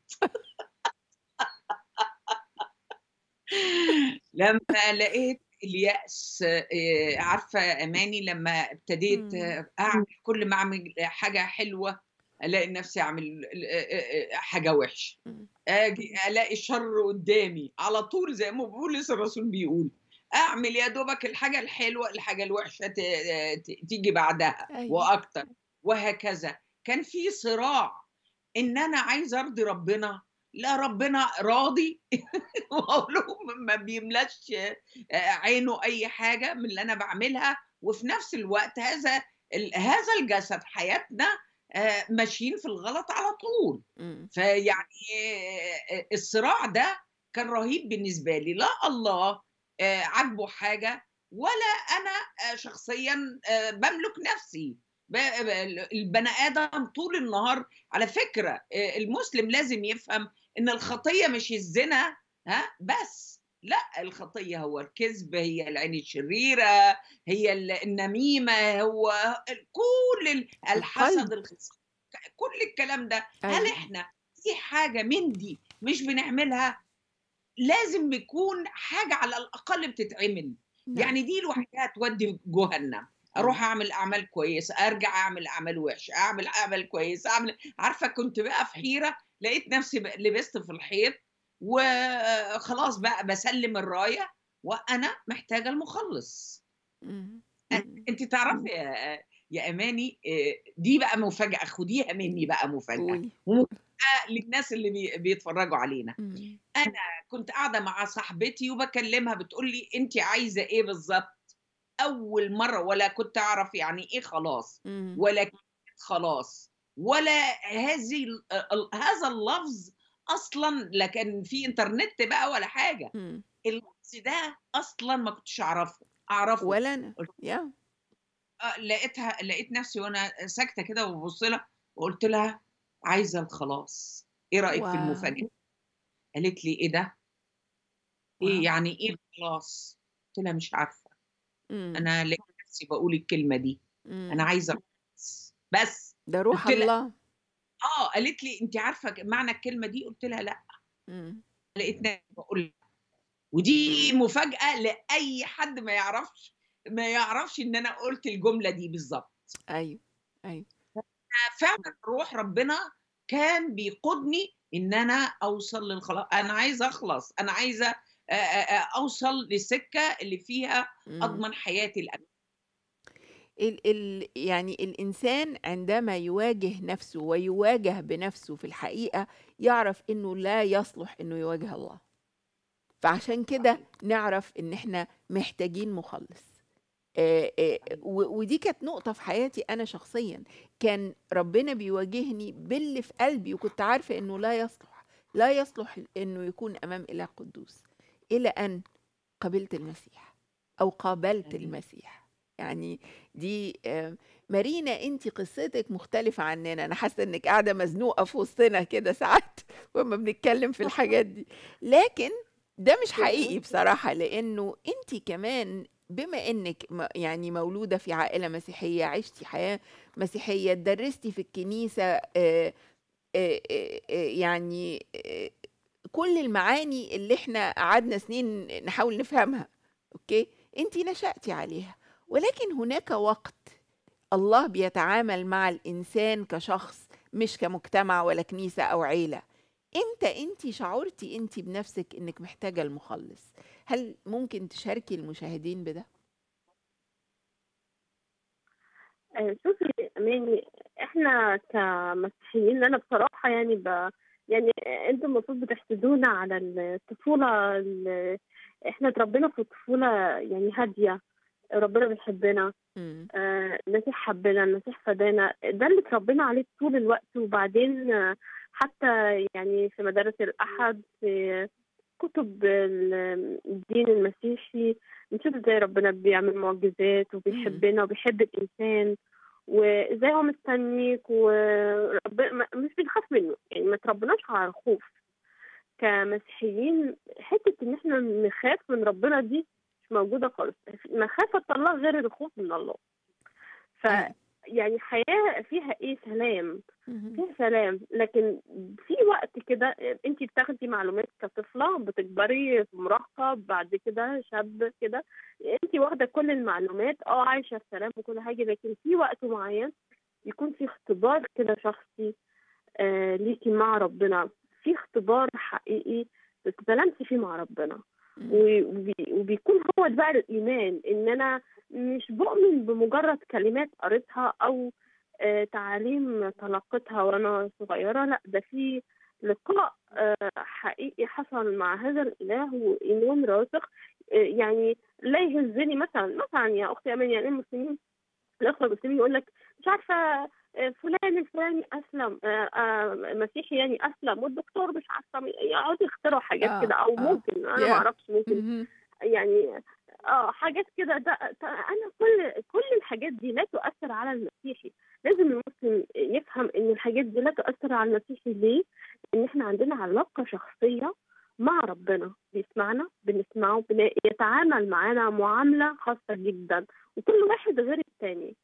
لما لقيت اليأس آه، عارفة أماني لما ابتديت مم. آه، أعمل كل ما أعمل حاجة حلوة ألاقي نفسي أعمل آه، آه، آه، حاجة وحشة مم. أجي ألاقي الشر قدامي على طول زي ما بولس الرسول بيقول أعمل يا دوبك الحاجة الحلوة الحاجة الوحشة ت- ت- تيجي بعدها ايوه وأكتر وهكذا كان في صراع ان انا عايزه ارضي ربنا لا ربنا راضي واقول له ما بيملاش آه، عينه اي حاجه من اللي انا بعملها وفي نفس الوقت هذا ال- هذا الجسد حياتنا آه، ماشيين في الغلط على طول مم. فيعني آه، الصراع ده كان رهيب بالنسبه لي لا الله آه، عاجبه حاجه ولا انا آه، شخصيا آه، بملك نفسي ب- ب- البني ادم طول النهار على فكره آه، المسلم لازم يفهم ان الخطيه مش الزنا ها بس لا الخطيه هو الكذب هي العين الشريره هي ال- النميمه هو كل ال- الحسد القلب الخصام كل الكلام ده هل ايوه احنا في حاجه من دي مش بنعملها لازم يكون حاجه على الاقل بتتعمل نعم يعني دي لوحدها تودي جهنم اروح مم. اعمل اعمال كويسه ارجع اعمل اعمال وحشه اعمل اعمال كويسه اعمل عارفه كنت بقى في حيره لقيت نفسي بقى لبست في الحيط وخلاص بقى بسلم الرايه وانا محتاجه المخلص مم. أ- مم. انت تعرفي يا يا اماني آه، دي بقى مفاجاه خديها مني بقى مفاجاه قولي ومفاجاه للناس اللي بي- بيتفرجوا علينا مم. انا كنت قاعده مع صاحبتي وبكلمها بتقول لي انت عايزه ايه بالظبط اول مره ولا كنت اعرف يعني ايه خلاص مم. ولا كلمة خلاص ولا هذه ال- ال- هذا اللفظ اصلا لا كان في انترنت بقى ولا حاجه مم. اللفظ ده اصلا ما كنتش اعرفه اعرفه ولا انا قلت يا آه، لقيتها لقيت نفسي وانا ساكته كده وببص لها وقلت لها عايزه الخلاص ايه رايك في واو المفاجاه قالت لي ايه ده ايه واو يعني ايه الخلاص قلت لها مش عارفه مم. انا لقيت نفسي بقول الكلمه دي انا مم. عايزه الخلاص بس ده روح قلت لها الله اه قالت لي انت عارفه ك- معنى الكلمه دي قلت لها لا مم. لقيت نفسي بقول لها. ودي مفاجاه لاي حد ما يعرفش ما يعرفش ان انا قلت الجمله دي بالظبط ايوه ايوه فعلا روح ربنا كان بيقودني ان انا اوصل للخلاص انا عايزه اخلص انا عايزه آه، آه، آه، اوصل للسكه اللي فيها مم. اضمن حياتي الأبدية ال ال يعني الإنسان عندما يواجه نفسه ويواجه بنفسه في الحقيقة يعرف إنه لا يصلح إنه يواجه الله فعشان كده نعرف إن إحنا محتاجين مخلص آه، آه، و- ودي كانت نقطة في حياتي أنا شخصيا كان ربنا بيواجهني باللي في قلبي وكنت عارفة إنه لا يصلح لا يصلح إنه يكون أمام إله قدوس إلى أن قبلت المسيح أو قابلت آمين. المسيح يعني دي آه، مارينا انت قصتك مختلفة عننا انا حاسة انك قاعدة مزنوقة في وسطنا كده ساعات وما بنتكلم في الحاجات دي لكن ده مش حقيقي بصراحة لانه انت كمان بما انك م- يعني مولودة في عائلة مسيحية عشتي حياة مسيحية درستي في الكنيسة آه، آه، آه، آه، يعني آه، كل المعاني اللي احنا قعدنا سنين نحاول نفهمها اوكي انت نشأتي عليها ولكن هناك وقت الله بيتعامل مع الانسان كشخص مش كمجتمع ولا كنيسه او عيله امتى انت شعرتي انت بنفسك انك محتاجه المخلص هل ممكن تشاركي المشاهدين بده آه، شوفي اماني احنا كمسيحيين انا بصراحه يعني ب... يعني انتم المفروض بتحسدونا على الطفوله ال... احنا اتربينا في طفوله يعني هاديه ربنا بيحبنا مم. آه، المسيح حبنا المسيح فدانا ده اللي اتربينا عليه طول الوقت وبعدين آه، حتى يعني في مدارس الأحد في كتب ال- الدين المسيحي نشوف ازاي ربنا بيعمل معجزات وبيحبنا وبيحب الإنسان وازاي هو مستنيك وربنا مش بنخاف منه يعني ما تربناش على الخوف كمسيحيين حتة إن احنا نخاف من ربنا دي مش موجودة خالص مخافة الله غير الخوف من الله ف أيوة. يعني حياة فيها ايه سلام مهم. فيها سلام لكن في وقت كده انت بتاخدي معلومات كطفلة بتكبري في مراهقة بعد كده شاب كده انت واخدة كل المعلومات اه عايشة في سلام وكل حاجة لكن في وقت معين يكون في اختبار كده شخصي آه ليكي مع ربنا في اختبار حقيقي بتتلامسي فيه مع ربنا مم. وبي- وبيكون هو ده بقى الايمان ان انا مش بؤمن بمجرد كلمات قريتها او آه، تعاليم تلقيتها وانا صغيره لا ده في لقاء آه، حقيقي حصل مع هذا الاله وايمان راسخ آه، يعني لا يهزني مثلا مثلا يا اختي امان يعني المسلمين الاخوه المسلمين يقول لك مش عارفه آه، فلان الفلاني اسلم آه، آه، مسيحي يعني اسلم والدكتور مش عارفه مين- يقعدوا يخترعوا حاجات آه، كده او آه. ممكن انا Yeah. ما اعرفش ممكن مهم. يعني اه حاجات كده ده ده انا كل كل الحاجات دي لا تؤثر على المسيحي لازم المسلم يفهم ان الحاجات دي لا تؤثر على المسيحي ليه؟ ان احنا عندنا علاقه شخصيه مع ربنا بيسمعنا بنسمعه بن- يتعامل معانا معامله خاصه جدا وكل واحد غير التاني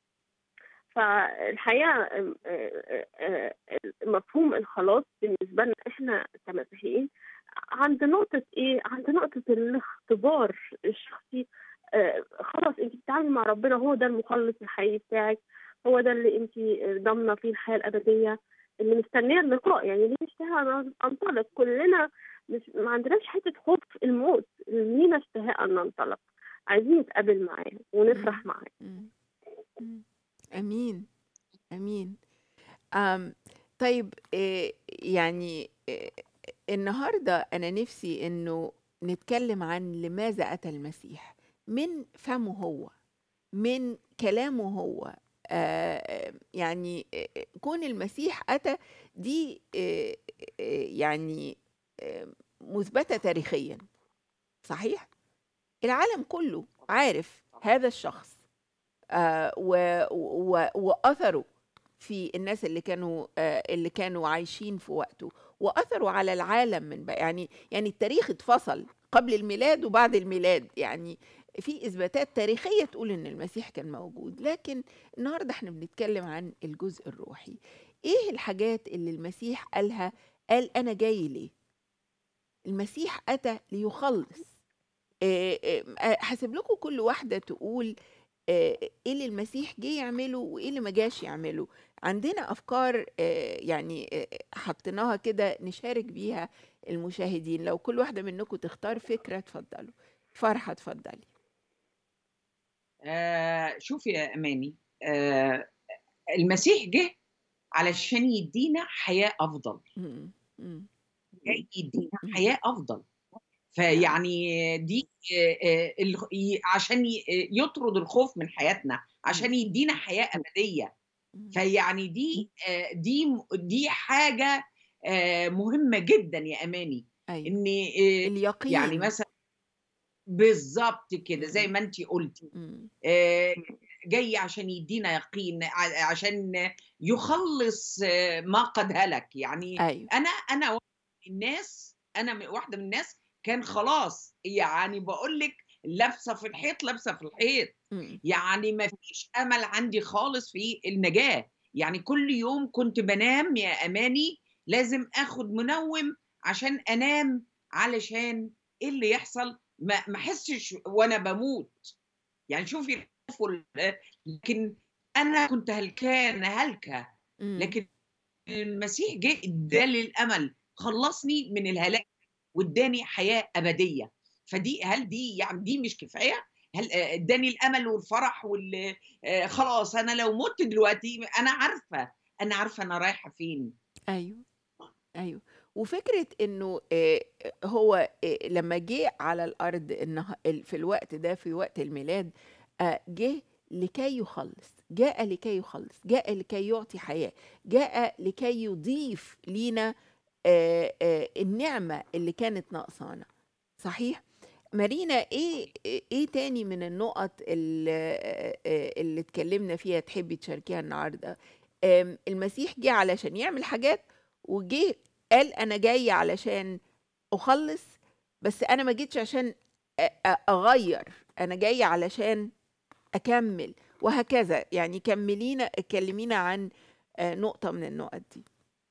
فالحقيقه آم، آه، آه، آه، مفهوم الخلاص بالنسبه لنا احنا كمسيحيين عند نقطة إيه؟ عند نقطة الاختبار الشخصي آه خلاص أنت بتتعاملي مع ربنا هو ده المخلص الحقيقي بتاعك هو ده اللي أنت ضامنة فيه الحياة الأبدية اللي مستنية اللقاء يعني ليه اشتهاء أن أنطلق كلنا مش ما عندناش حتة خوف الموت لينا اشتهاء أن ننطلق عايزين نتقابل معاه ونفرح معاه مم. مم. امين امين أم طيب إيه يعني إيه النهارده انا نفسي انه نتكلم عن لماذا اتى المسيح من فمه هو من كلامه هو آه يعني آه، كون المسيح اتى دي آه، آه، يعني آه، مثبته تاريخيا صحيح العالم كله عارف هذا الشخص آه، و- و- واثره في الناس اللي كانوا آه، اللي كانوا عايشين في وقته واثروا على العالم من بقى يعني يعني التاريخ اتفصل قبل الميلاد وبعد الميلاد يعني في اثباتات تاريخيه تقول ان المسيح كان موجود لكن النهارده احنا بنتكلم عن الجزء الروحي ايه الحاجات اللي المسيح قالها قال انا جاي ليه المسيح اتى ليخلص آه، آه، آه، هسيب لكم كل واحده تقول آه، ايه اللي المسيح جه يعمله وايه اللي ما جاش يعمله عندنا افكار آه، يعني آه، حطيناها كده نشارك بيها المشاهدين لو كل واحده منكم تختار فكره اتفضلوا فرحه اتفضلي آه شوف يا اماني آه المسيح جه علشان يدينا حياه افضل مم. مم. جاي يدينا مم. حياه افضل فيعني دي آه، آه، ال- ي- عشان ي- يطرد الخوف من حياتنا عشان يدينا حياه ابديه مم. فيعني دي آه، دي دي حاجه آه، مهمه جدا يا اماني ايوه ان آه، اليقين يعني مثلا بالظبط كده زي مم. ما انت قلتي مم. آه، جاي عشان يدينا يقين ع- عشان يخلص آه، ما قد هلك يعني ايوه انا انا واحدة من الناس انا م- واحده من الناس كان خلاص يعني بقول لك لابسه في الحيط لابسه في الحيط مم. يعني ما فيش امل عندي خالص في النجاه يعني كل يوم كنت بنام يا اماني لازم اخد منوم عشان انام علشان ايه اللي يحصل ما ما احسش وانا بموت يعني شوفي الطفل لكن انا كنت هلكانه هلكه مم. لكن المسيح جه ادالي الامل خلصني من الهلاك واداني حياه ابديه فدي هل دي يعني دي مش كفايه هل آه، اداني الامل والفرح وال آه، خلاص انا لو مت دلوقتي انا عارفه انا عارفه انا رايحه فين ايوه ايوه وفكره انه آه، هو آه، لما جه على الارض النه- ال- في الوقت ده في وقت الميلاد آه، جه لكي يخلص جاء لكي يخلص جاء لكي يعطي حياه جاء لكي يضيف لينا آه، آه، النعمه اللي كانت ناقصانا صحيح مارينا ايه ايه تاني من النقط اللي, اللي اتكلمنا فيها تحبي تشاركيها النهارده آم، المسيح جه علشان يعمل حاجات وجه قال انا جاي علشان اخلص بس انا ما جيتش عشان أ- أ- اغير انا جاي علشان اكمل وهكذا يعني كملينا كلمينا عن آه، نقطة من النقط دي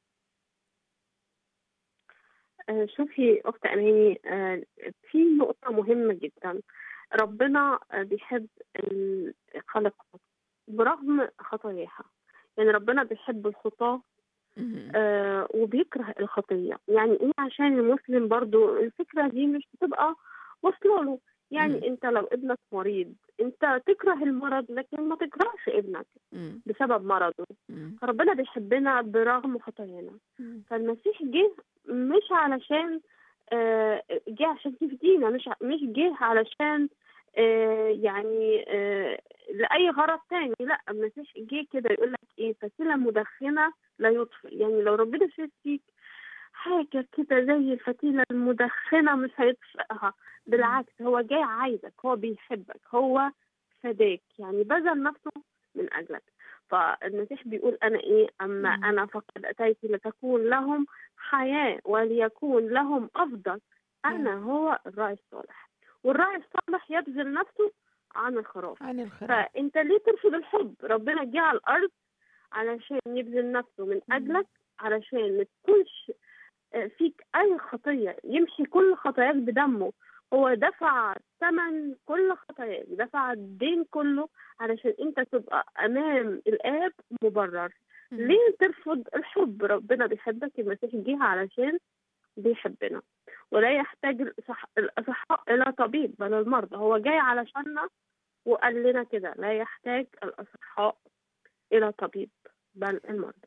آه، شوفي أخت أماني آه، في نقطة مهمة جدا ربنا آه، بيحب ال- خلقه برغم خطاياها يعني ربنا بيحب الخطاة مهم. آه، وبيكره الخطية يعني إيه عشان المسلم برضو الفكرة دي مش بتبقى واصلة له يعني مم. أنت لو ابنك مريض أنت تكره المرض لكن ما تكرهش ابنك مم. بسبب مرضه مم. فربنا بيحبنا برغم خطايانا مم. فالمسيح جه مش علشان آه، جه عشان يفدينا مش ع- مش جه علشان آه، يعني آه، لأي غرض تاني لا المسيح جه كده يقول لك ايه فتيلة مدخنة لا يطفئ يعني لو ربنا شاف فيك حاجة كده زي الفتيلة المدخنة مش هيطفئها بالعكس هو جاي عايزك هو بيحبك هو فداك يعني بذل نفسه من أجلك فالمسيح بيقول أنا إيه أما مم. أنا فقد أتيت لتكون لهم حياة وليكون لهم أفضل أنا هو الراعي الصالح والراعي الصالح يبذل نفسه عن الخراف عن الخير فأنت ليه ترفض الحب ربنا جه على الأرض علشان يبذل نفسه من مم. أجلك علشان ما تكونش آه، فيك أي خطية يمحي كل خطاياك بدمه هو دفع ثمن كل خطاياك دفع الدين كله علشان انت تبقى امام الاب مبرر ليه ترفض الحب ربنا بيحبك المسيح جه علشان بيحبنا ولا يحتاج الأصح- الأصحاء إلى طبيب بل المرضى هو جاي علشاننا وقال لنا كده لا يحتاج الأصحاء إلى طبيب بل المرضى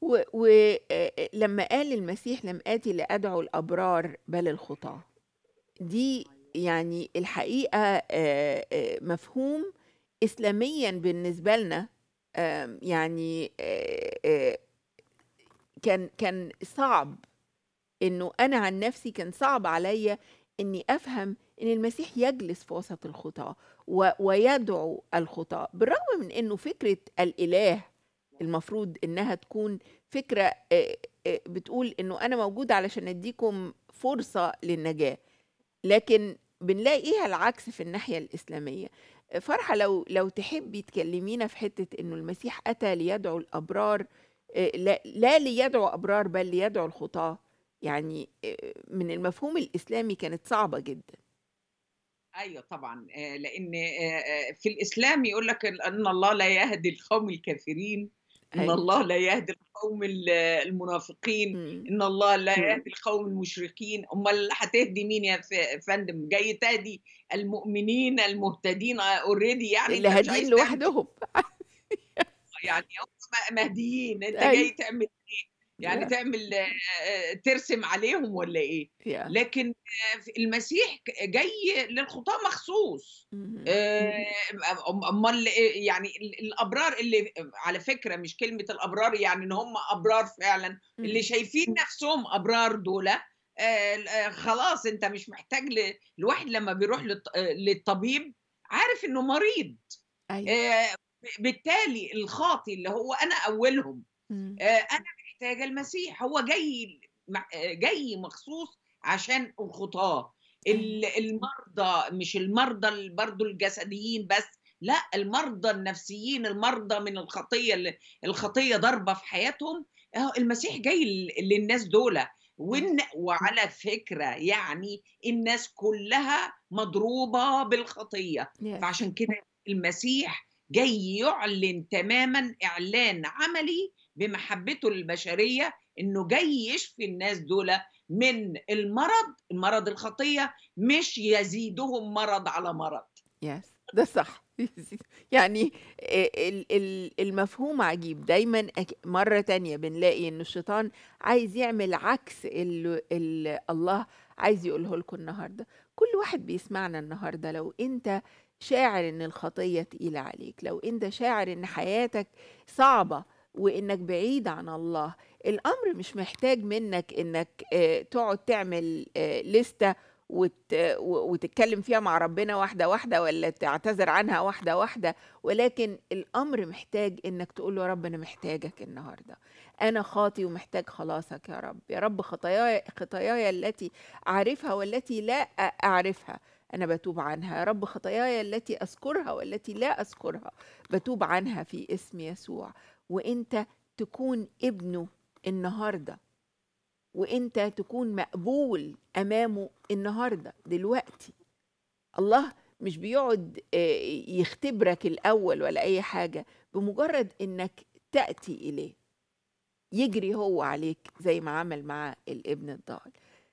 ولما قال المسيح لم آتي لأدعو الأبرار بل الخطاة دي يعني الحقيقة آه، آه، مفهوم إسلاميا بالنسبة لنا آم، يعني آه، آه، كان كان صعب إنه أنا عن نفسي كان صعب عليا إني أفهم إن المسيح يجلس في وسط الخطاة و- ويدعو الخطاة بالرغم من إنه فكرة الإله المفروض إنها تكون فكرة آه، آه، بتقول إنه أنا موجود علشان أديكم فرصة للنجاة لكن بنلاقيها العكس في الناحية الإسلامية فرحة لو لو تحبي تكلمينا في حتة إنه المسيح أتى ليدعو الأبرار آه، لا, لا ليدعو أبرار بل ليدعو الخطاة يعني آه، من المفهوم الإسلامي كانت صعبة جدا ايوه طبعا آه، لان آه، آه، في الاسلام يقول لك ان الله لا يهدي القوم الكافرين ان أيوة. الله لا يهدي القوم ال- المنافقين مم. ان الله لا مم. يهدي القوم المشركين امال هتهدي مين يا ف- فندم جاي تهدي المؤمنين المهتدين اوريدي يعني اللي أنت مش هادين عايز تعمل لوحدهم يعني هم مهديين انت أيوة. جاي تعمل ايه يعني Yeah. تعمل آه، آه، ترسم عليهم ولا ايه Yeah. لكن آه، المسيح ك- جاي للخطاة مخصوص مم. آه، أم- امال إيه؟ يعني ال- الابرار اللي على فكره مش كلمه الابرار يعني ان هم ابرار فعلا اللي شايفين نفسهم ابرار دول آه، آه، خلاص انت مش محتاج ل- الواحد لما بيروح للط- آه، للطبيب عارف انه مريض أيوة. آه، بالتالي الخاطي اللي هو انا اولهم مم. آه، انا محتاجه المسيح هو جاي مع- آه، جاي مخصوص عشان الخطاه ال- المرضى مش المرضى برضه الجسديين بس لا المرضى النفسيين المرضى من الخطيه اللي الخطيه ضاربه في حياتهم اه المسيح جاي ل- للناس دول وإن وعلى فكرة يعني الناس كلها مضروبة بالخطية Yes. فعشان كده المسيح جاي يعلن تماما إعلان عملي بمحبته للبشرية إنه جاي يشفي الناس دول من المرض المرض الخطية مش يزيدهم مرض على مرض يس ده صح يعني ال- ال- المفهوم عجيب دايما أك- مرة تانية بنلاقي ان الشيطان عايز يعمل عكس اللي, اللي الله عايز يقوله لكم النهاردة كل واحد بيسمعنا النهاردة لو انت شاعر ان الخطية تقيلة عليك لو انت شاعر ان حياتك صعبة وانك بعيد عن الله الامر مش محتاج منك انك آه، تقعد تعمل آه، لستة وت... و- وتتكلم فيها مع ربنا واحدة واحدة ولا تعتذر عنها واحدة واحدة ولكن الأمر محتاج إنك تقول له يا رب أنا محتاجك النهاردة أنا خاطي ومحتاج خلاصك يا رب يا رب خطاياي خطاياي التي أعرفها والتي لا أ- أعرفها أنا بتوب عنها يا رب خطاياي التي أذكرها والتي لا أذكرها بتوب عنها في اسم يسوع وإنت تكون ابنه النهارده وانت تكون مقبول امامه النهارده دلوقتي الله مش بيقعد آه، يختبرك الاول ولا اي حاجه بمجرد انك تاتي اليه يجري هو عليك زي ما عمل مع الابن الضال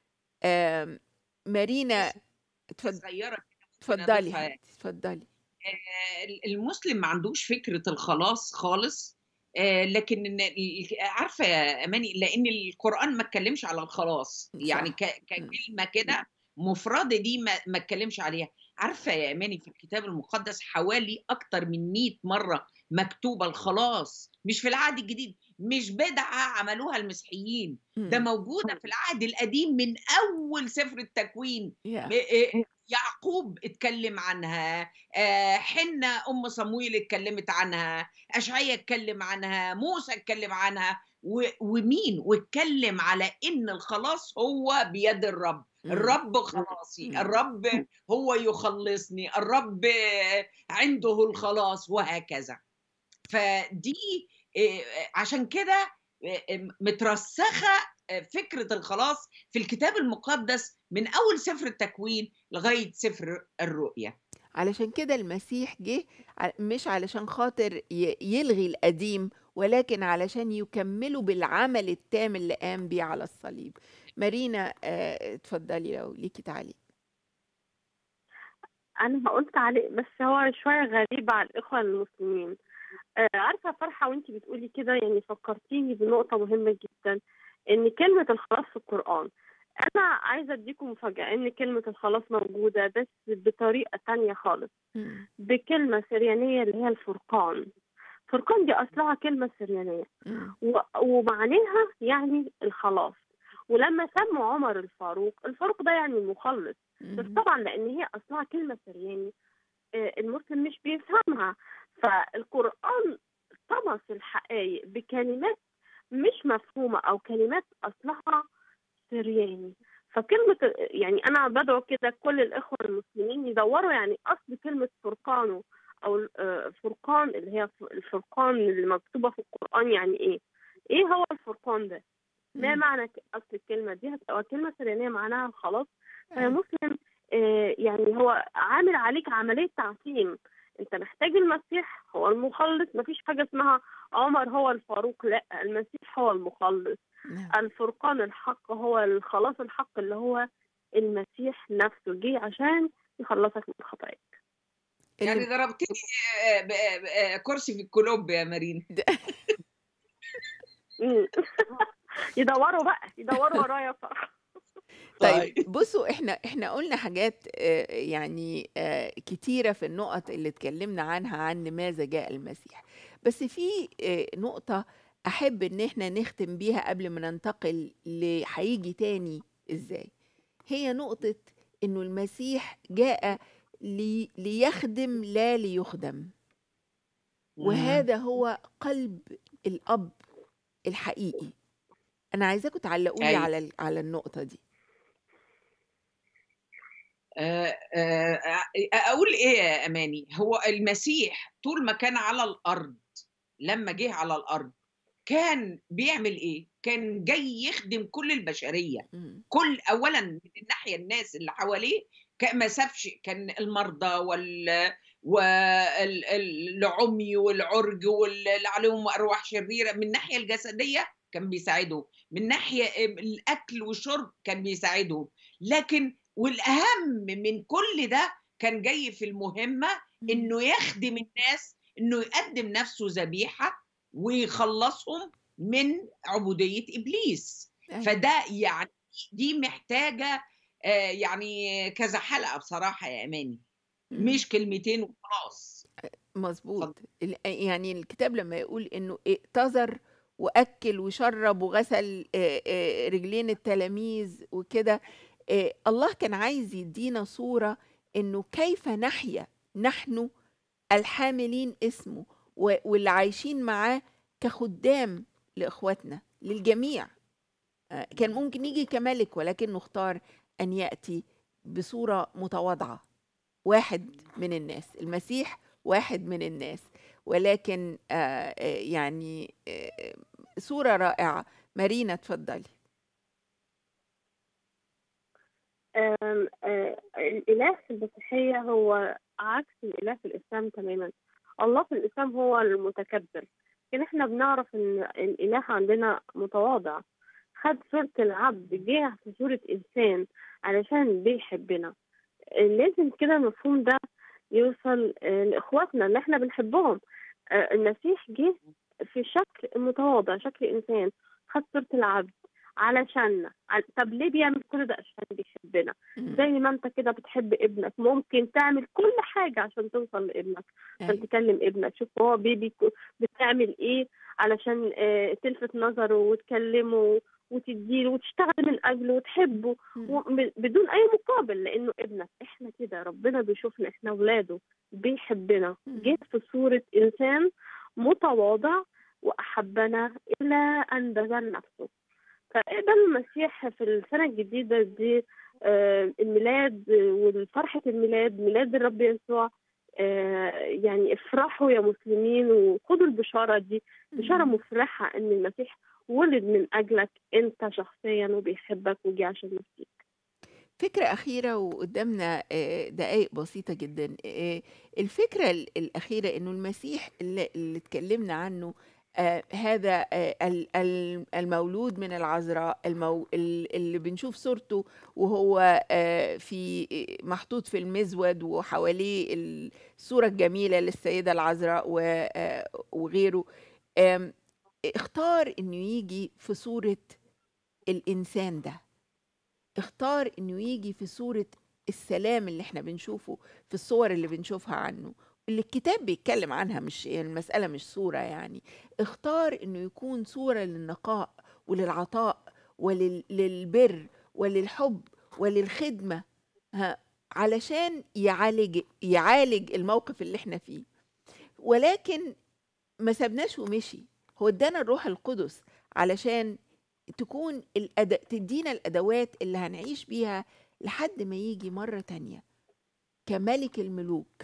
آم، مارينا اتفض- صغيرة اتفضلي أضيفها. حبيبتي، اتفضلي آه، المسلم ما عندوش فكرة الخلاص خالص آه، لكن إن- ال- عارفة يا أماني لأن القرآن ما اتكلمش على الخلاص يعني صح. ك- ككلمة كده مفردة دي ما ما اتكلمش عليها عارفة يا أماني في الكتاب المقدس حوالي أكتر من 100 مرة مكتوبة الخلاص مش في العهد الجديد مش بدعة عملوها المسيحيين ده مم. موجودة في العهد القديم من أول سفر التكوين يا. يعقوب اتكلم عنها آه، حنة أم صمويل اتكلمت عنها أشعيا اتكلم عنها موسى اتكلم عنها و- ومين واتكلم على إن الخلاص هو بيد الرب مم. الرب خلاصي مم. الرب هو يخلصني الرب عنده الخلاص وهكذا فدي آه، عشان كده آه، مترسخة آه، فكرة الخلاص في الكتاب المقدس من أول سفر التكوين لغاية سفر الرؤيا علشان كده المسيح جه ع- مش علشان خاطر ي- يلغي القديم ولكن علشان يكمله بالعمل التام اللي قام بيه على الصليب مارينا آه، اتفضلي لو ليكي تعليق انا ما قلت عليه بس هو شويه غريب على الاخوه المسلمين آه، عارفه فرحه وانت بتقولي كده يعني فكرتيني بنقطه مهمه جدا ان كلمه الخلاص في القران انا عايزه اديكم مفاجاه ان كلمه الخلاص موجوده بس بطريقه تانية خالص مم. بكلمه سريانيه اللي هي الفرقان فرقان دي اصلها كلمه سريانيه مم. و- ومعناها يعني الخلاص ولما سموا عمر الفاروق الفاروق ده يعني المخلص بس مم. طبعا لان هي اصلها كلمه سرياني آه، المسلم مش بيفهمها فالقران طمس الحقائق بكلمات مش مفهومه او كلمات اصلها سرياني فكلمة يعني أنا بدعو كده كل الإخوة المسلمين يدوروا يعني أصل كلمة فرقانه أو آه، فرقان اللي هي الفرقان اللي مكتوبة في القرآن يعني إيه؟ إيه هو الفرقان ده؟ ما مم. معنى ك- أصل الكلمة دي؟ هتبقى كلمة سريانية معناها خلاص فيا أيوة. مسلم آه، يعني هو عامل عليك عملية تعصيم انت محتاج المسيح هو المخلص مفيش حاجة اسمها عمر هو الفاروق لا المسيح هو المخلص نعم. الفرقان الحق هو الخلاص الحق اللي هو المسيح نفسه جه عشان يخلصك من خطاياك يعني اللي ضربتني آه، ب- آه، كرسي في الكلوب يا مارين مم. يدوروا بقى يدوروا ورايا فرح طيب بصوا احنا احنا قلنا حاجات آه، يعني آه، كتيرة في النقط اللي اتكلمنا عنها عن لماذا جاء المسيح بس في آه، نقطة أحب إن احنا نختم بيها قبل ما ننتقل لهيجي تاني إزاي هي نقطة إنه المسيح جاء لي ليخدم لا ليخدم وهذا هو قلب الأب الحقيقي أنا عايزاكم تعلقوا لي أيوة. على ال- على النقطة دي آه، آه، اقول ايه يا اماني هو المسيح طول ما كان على الارض لما جه على الارض كان بيعمل ايه كان جاي يخدم كل البشريه مم. كل اولا من الناحيه الناس اللي حواليه كان ما سابش كان المرضى وال والعمي والعرج واللي عليهم ارواح شريره من الناحيه الجسديه كان بيساعدهم من ناحيه الاكل والشرب كان بيساعدهم لكن والاهم من كل ده كان جاي في المهمه انه يخدم الناس انه يقدم نفسه ذبيحه ويخلصهم من عبوديه ابليس أيوة. فده يعني دي محتاجه آه، يعني كذا حلقه بصراحه يا اماني مم. مش كلمتين وخلاص مظبوط ال- يعني الكتاب لما يقول انه ائتذر واكل وشرب وغسل آه، آه، رجلين التلاميذ وكده آه، الله كان عايز يدينا صوره انه كيف نحيا نحن الحاملين اسمه و- واللي عايشين معاه كخدام لاخواتنا للجميع آه، كان ممكن يجي كملك ولكنه اختار ان ياتي بصوره متواضعه واحد من الناس المسيح واحد من الناس ولكن آه، آه، يعني آه، صورة رائعة مارينا اتفضلي آم، آه، الإله في المسيحية هو عكس الإله في الإسلام تماما الله في الإسلام هو المتكبر لكن احنا بنعرف ان الإله عندنا متواضع خد صورة العبد جه في صورة إنسان علشان بيحبنا آه، لازم كده المفهوم ده يوصل آه، لإخواتنا اللي احنا بنحبهم آه، المسيح جه في شكل متواضع شكل إنسان خد صورة العبد علشاننا عل- طب ليه بيعمل كل ده عشان بيحبنا زي ما انت كده بتحب ابنك ممكن تعمل كل حاجة عشان توصل لابنك عشان أيوة. تكلم ابنك شوف هو بيبي كو- بتعمل ايه علشان آه، تلفت نظره وتكلمه وتديله وتشتغل من اجله وتحبه مم. وب- بدون اي مقابل لانه ابنك احنا كده ربنا بيشوفنا احنا اولاده بيحبنا مم. جه في صورة انسان متواضع واحبنا الى ان بذل نفسه فقبل المسيح في السنة الجديدة دي آه، الميلاد والفرحة الميلاد ميلاد الرب يسوع آه، يعني افرحوا يا مسلمين وخدوا البشارة دي بشارة مفرحة ان المسيح ولد من اجلك انت شخصيا وبيحبك وجي عشان يفديك فكرة أخيرة وقدامنا آه، دقايق بسيطة جدا آه، الفكرة ال- الأخيرة إنه المسيح اللي, اللي اتكلمنا عنه آه، هذا آه، ال- ال- المولود من العذراء المو... ال- اللي بنشوف صورته وهو آه، في محطوط في المزود وحواليه الصورة الجميلة للسيدة العذراء و- آه، وغيره آم، اختار إنه يجي في صورة الإنسان ده اختار انه يجي في صورة السلام اللي احنا بنشوفه في الصور اللي بنشوفها عنه اللي الكتاب بيتكلم عنها مش المسألة مش صورة يعني اختار انه يكون صورة للنقاء وللعطاء وللبر وللحب وللخدمة ها علشان يعالج يعالج الموقف اللي احنا فيه ولكن ما سبناش ومشي هو ادانا الروح القدس علشان تكون الأد... تدينا الأدوات اللي هنعيش بيها لحد ما يجي مرة تانية كملك الملوك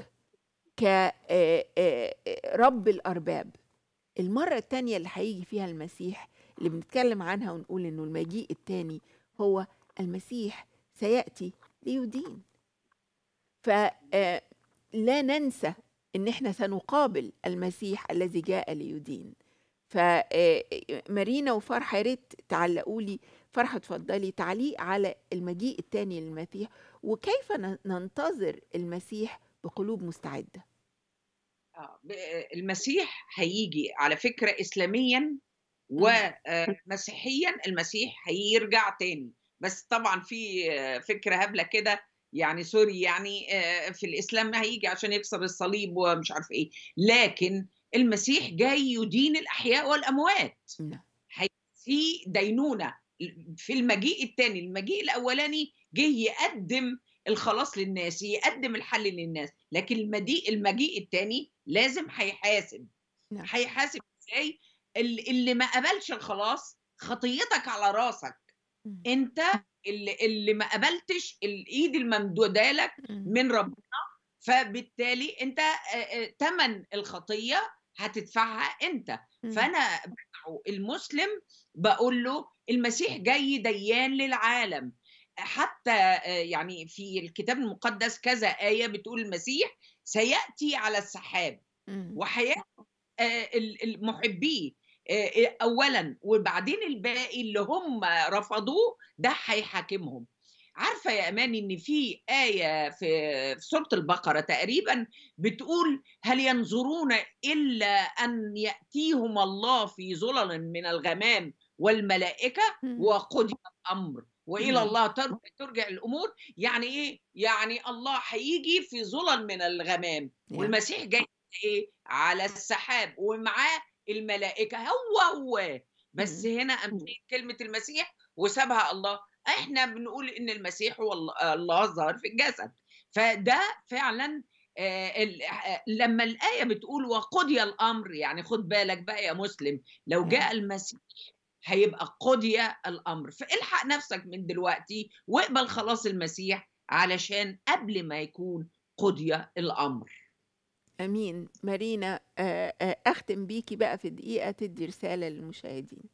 كرب الأرباب المرة التانية اللي هيجي فيها المسيح اللي بنتكلم عنها ونقول إنه المجيء التاني هو المسيح سيأتي ليدين فلا ننسى إن إحنا سنقابل المسيح الذي جاء ليدين فمارينا وفرحة يا ريت تعلقوا لي فرحة اتفضلي تعليق على المجيء الثاني للمسيح وكيف ن- ننتظر المسيح بقلوب مستعدة آه، ب- المسيح هيجي على فكرة إسلاميا ومسيحيا المسيح هيرجع تاني بس طبعا في آه، فكرة هبلة كده يعني سوري يعني آه، في الإسلام هيجي عشان يكسر الصليب ومش عارف إيه لكن المسيح جاي يدين الأحياء والأموات نعم. في دينونة في المجيء الثاني المجيء الأولاني جه يقدم الخلاص للناس يقدم الحل للناس لكن المجيء المجيء الثاني لازم هيحاسب نعم. هيحاسب ازاي اللي اللي ما قبلش الخلاص خطيتك على راسك مم. انت اللي, اللي ما قبلتش الايد الممدوده لك مم. من ربنا فبالتالي انت ثمن الخطيه هتدفعها انت مم. فانا برجع بسمعه المسلم بقول له المسيح جاي ديان للعالم حتى آه، يعني في الكتاب المقدس كذا آية بتقول المسيح سيأتي على السحاب مم. وحياة المحبيه آه، اولا وبعدين الباقي اللي هم رفضوه ده هيحاكمهم عارفه يا اماني ان في ايه في في سوره البقره تقريبا بتقول هل ينظرون الا ان ياتيهم الله في ظلل من الغمام والملائكه مم. وقضي الامر والى مم. الله ترجع, ترجع الامور يعني ايه يعني الله هيجي في ظلل من الغمام يا. والمسيح جاي ايه على السحاب ومعاه الملائكه هو هو بس هنا امسك كلمه المسيح وسابها الله احنا بنقول ان المسيح هو الله- الله ظهر في الجسد فده فعلا آه، ال- آه، لما الايه بتقول وقضي الامر يعني خد بالك بقى يا مسلم لو جاء المسيح هيبقى قضي الامر فالحق نفسك من دلوقتي واقبل خلاص المسيح علشان قبل ما يكون قضي الامر امين مارينا آه، آه، اختم بيكي بقى في دقيقه تدي رساله للمشاهدين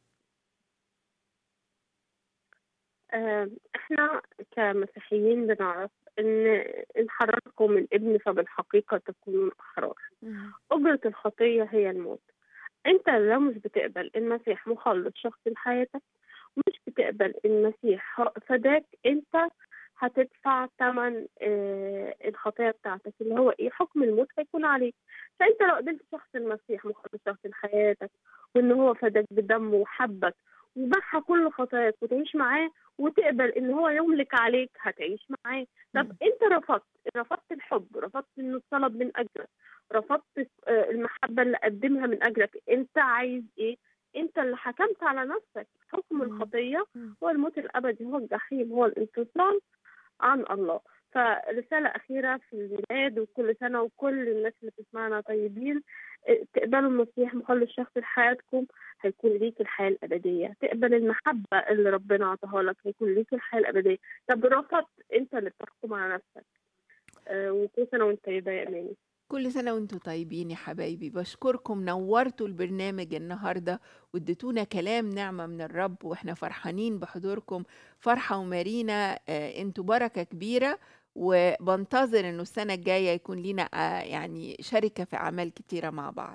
آه، احنا كمسيحيين بنعرف ان ان حرركم من ابن فبالحقيقه تكونون احرار مم. اجره الخطيه هي الموت انت لو مش بتقبل المسيح مخلص شخصي لحياتك ومش بتقبل المسيح فداك انت هتدفع ثمن آه، الخطيه بتاعتك اللي هو ايه حكم الموت هيكون عليك فانت لو قبلت شخص المسيح مخلص شخصي لحياتك وان هو فداك بدمه وحبك ومحى كل خطاياك وتعيش معاه وتقبل ان هو يملك عليك هتعيش معاه طب مم. انت رفضت رفضت الحب رفضت انه الطلب من اجلك رفضت آه، المحبه اللي قدمها من اجلك انت عايز ايه انت اللي حكمت على نفسك حكم مم. الخطيه مم. هو الموت الابدي هو الجحيم هو الانفصال عن الله فرسالة أخيرة في الميلاد وكل سنة وكل الناس اللي بتسمعنا طيبين اه، تقبلوا المسيح مخلص شخص لحياتكم هيكون ليك الحياة الأبدية تقبل المحبة اللي ربنا عطاها لك هيكون ليك الحياة الأبدية طب رفضت أنت اللي بتحكم على نفسك اه، وكل سنة وأنت طيبة يا أماني كل سنة وانتم طيبين يا حبايبي بشكركم نورتوا البرنامج النهاردة واديتونا كلام نعمة من الرب واحنا فرحانين بحضوركم فرحة ومارينا آه، انتوا بركة كبيرة وبنتظر انه السنة الجاية يكون لينا آه، يعني شركة في أعمال كتيرة مع بعض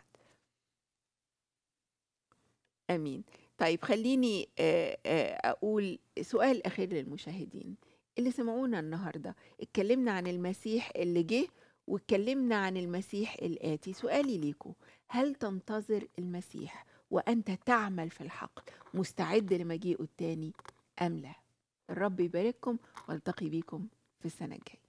امين طيب خليني آه، آه، اقول سؤال اخير للمشاهدين اللي سمعونا النهارده اتكلمنا عن المسيح اللي جه واتكلمنا عن المسيح الآتي سؤالي ليكم هل تنتظر المسيح وأنت تعمل في الحقل مستعد لمجيئه التاني أم لا الرب يبارككم والتقي بيكم في السنة الجاية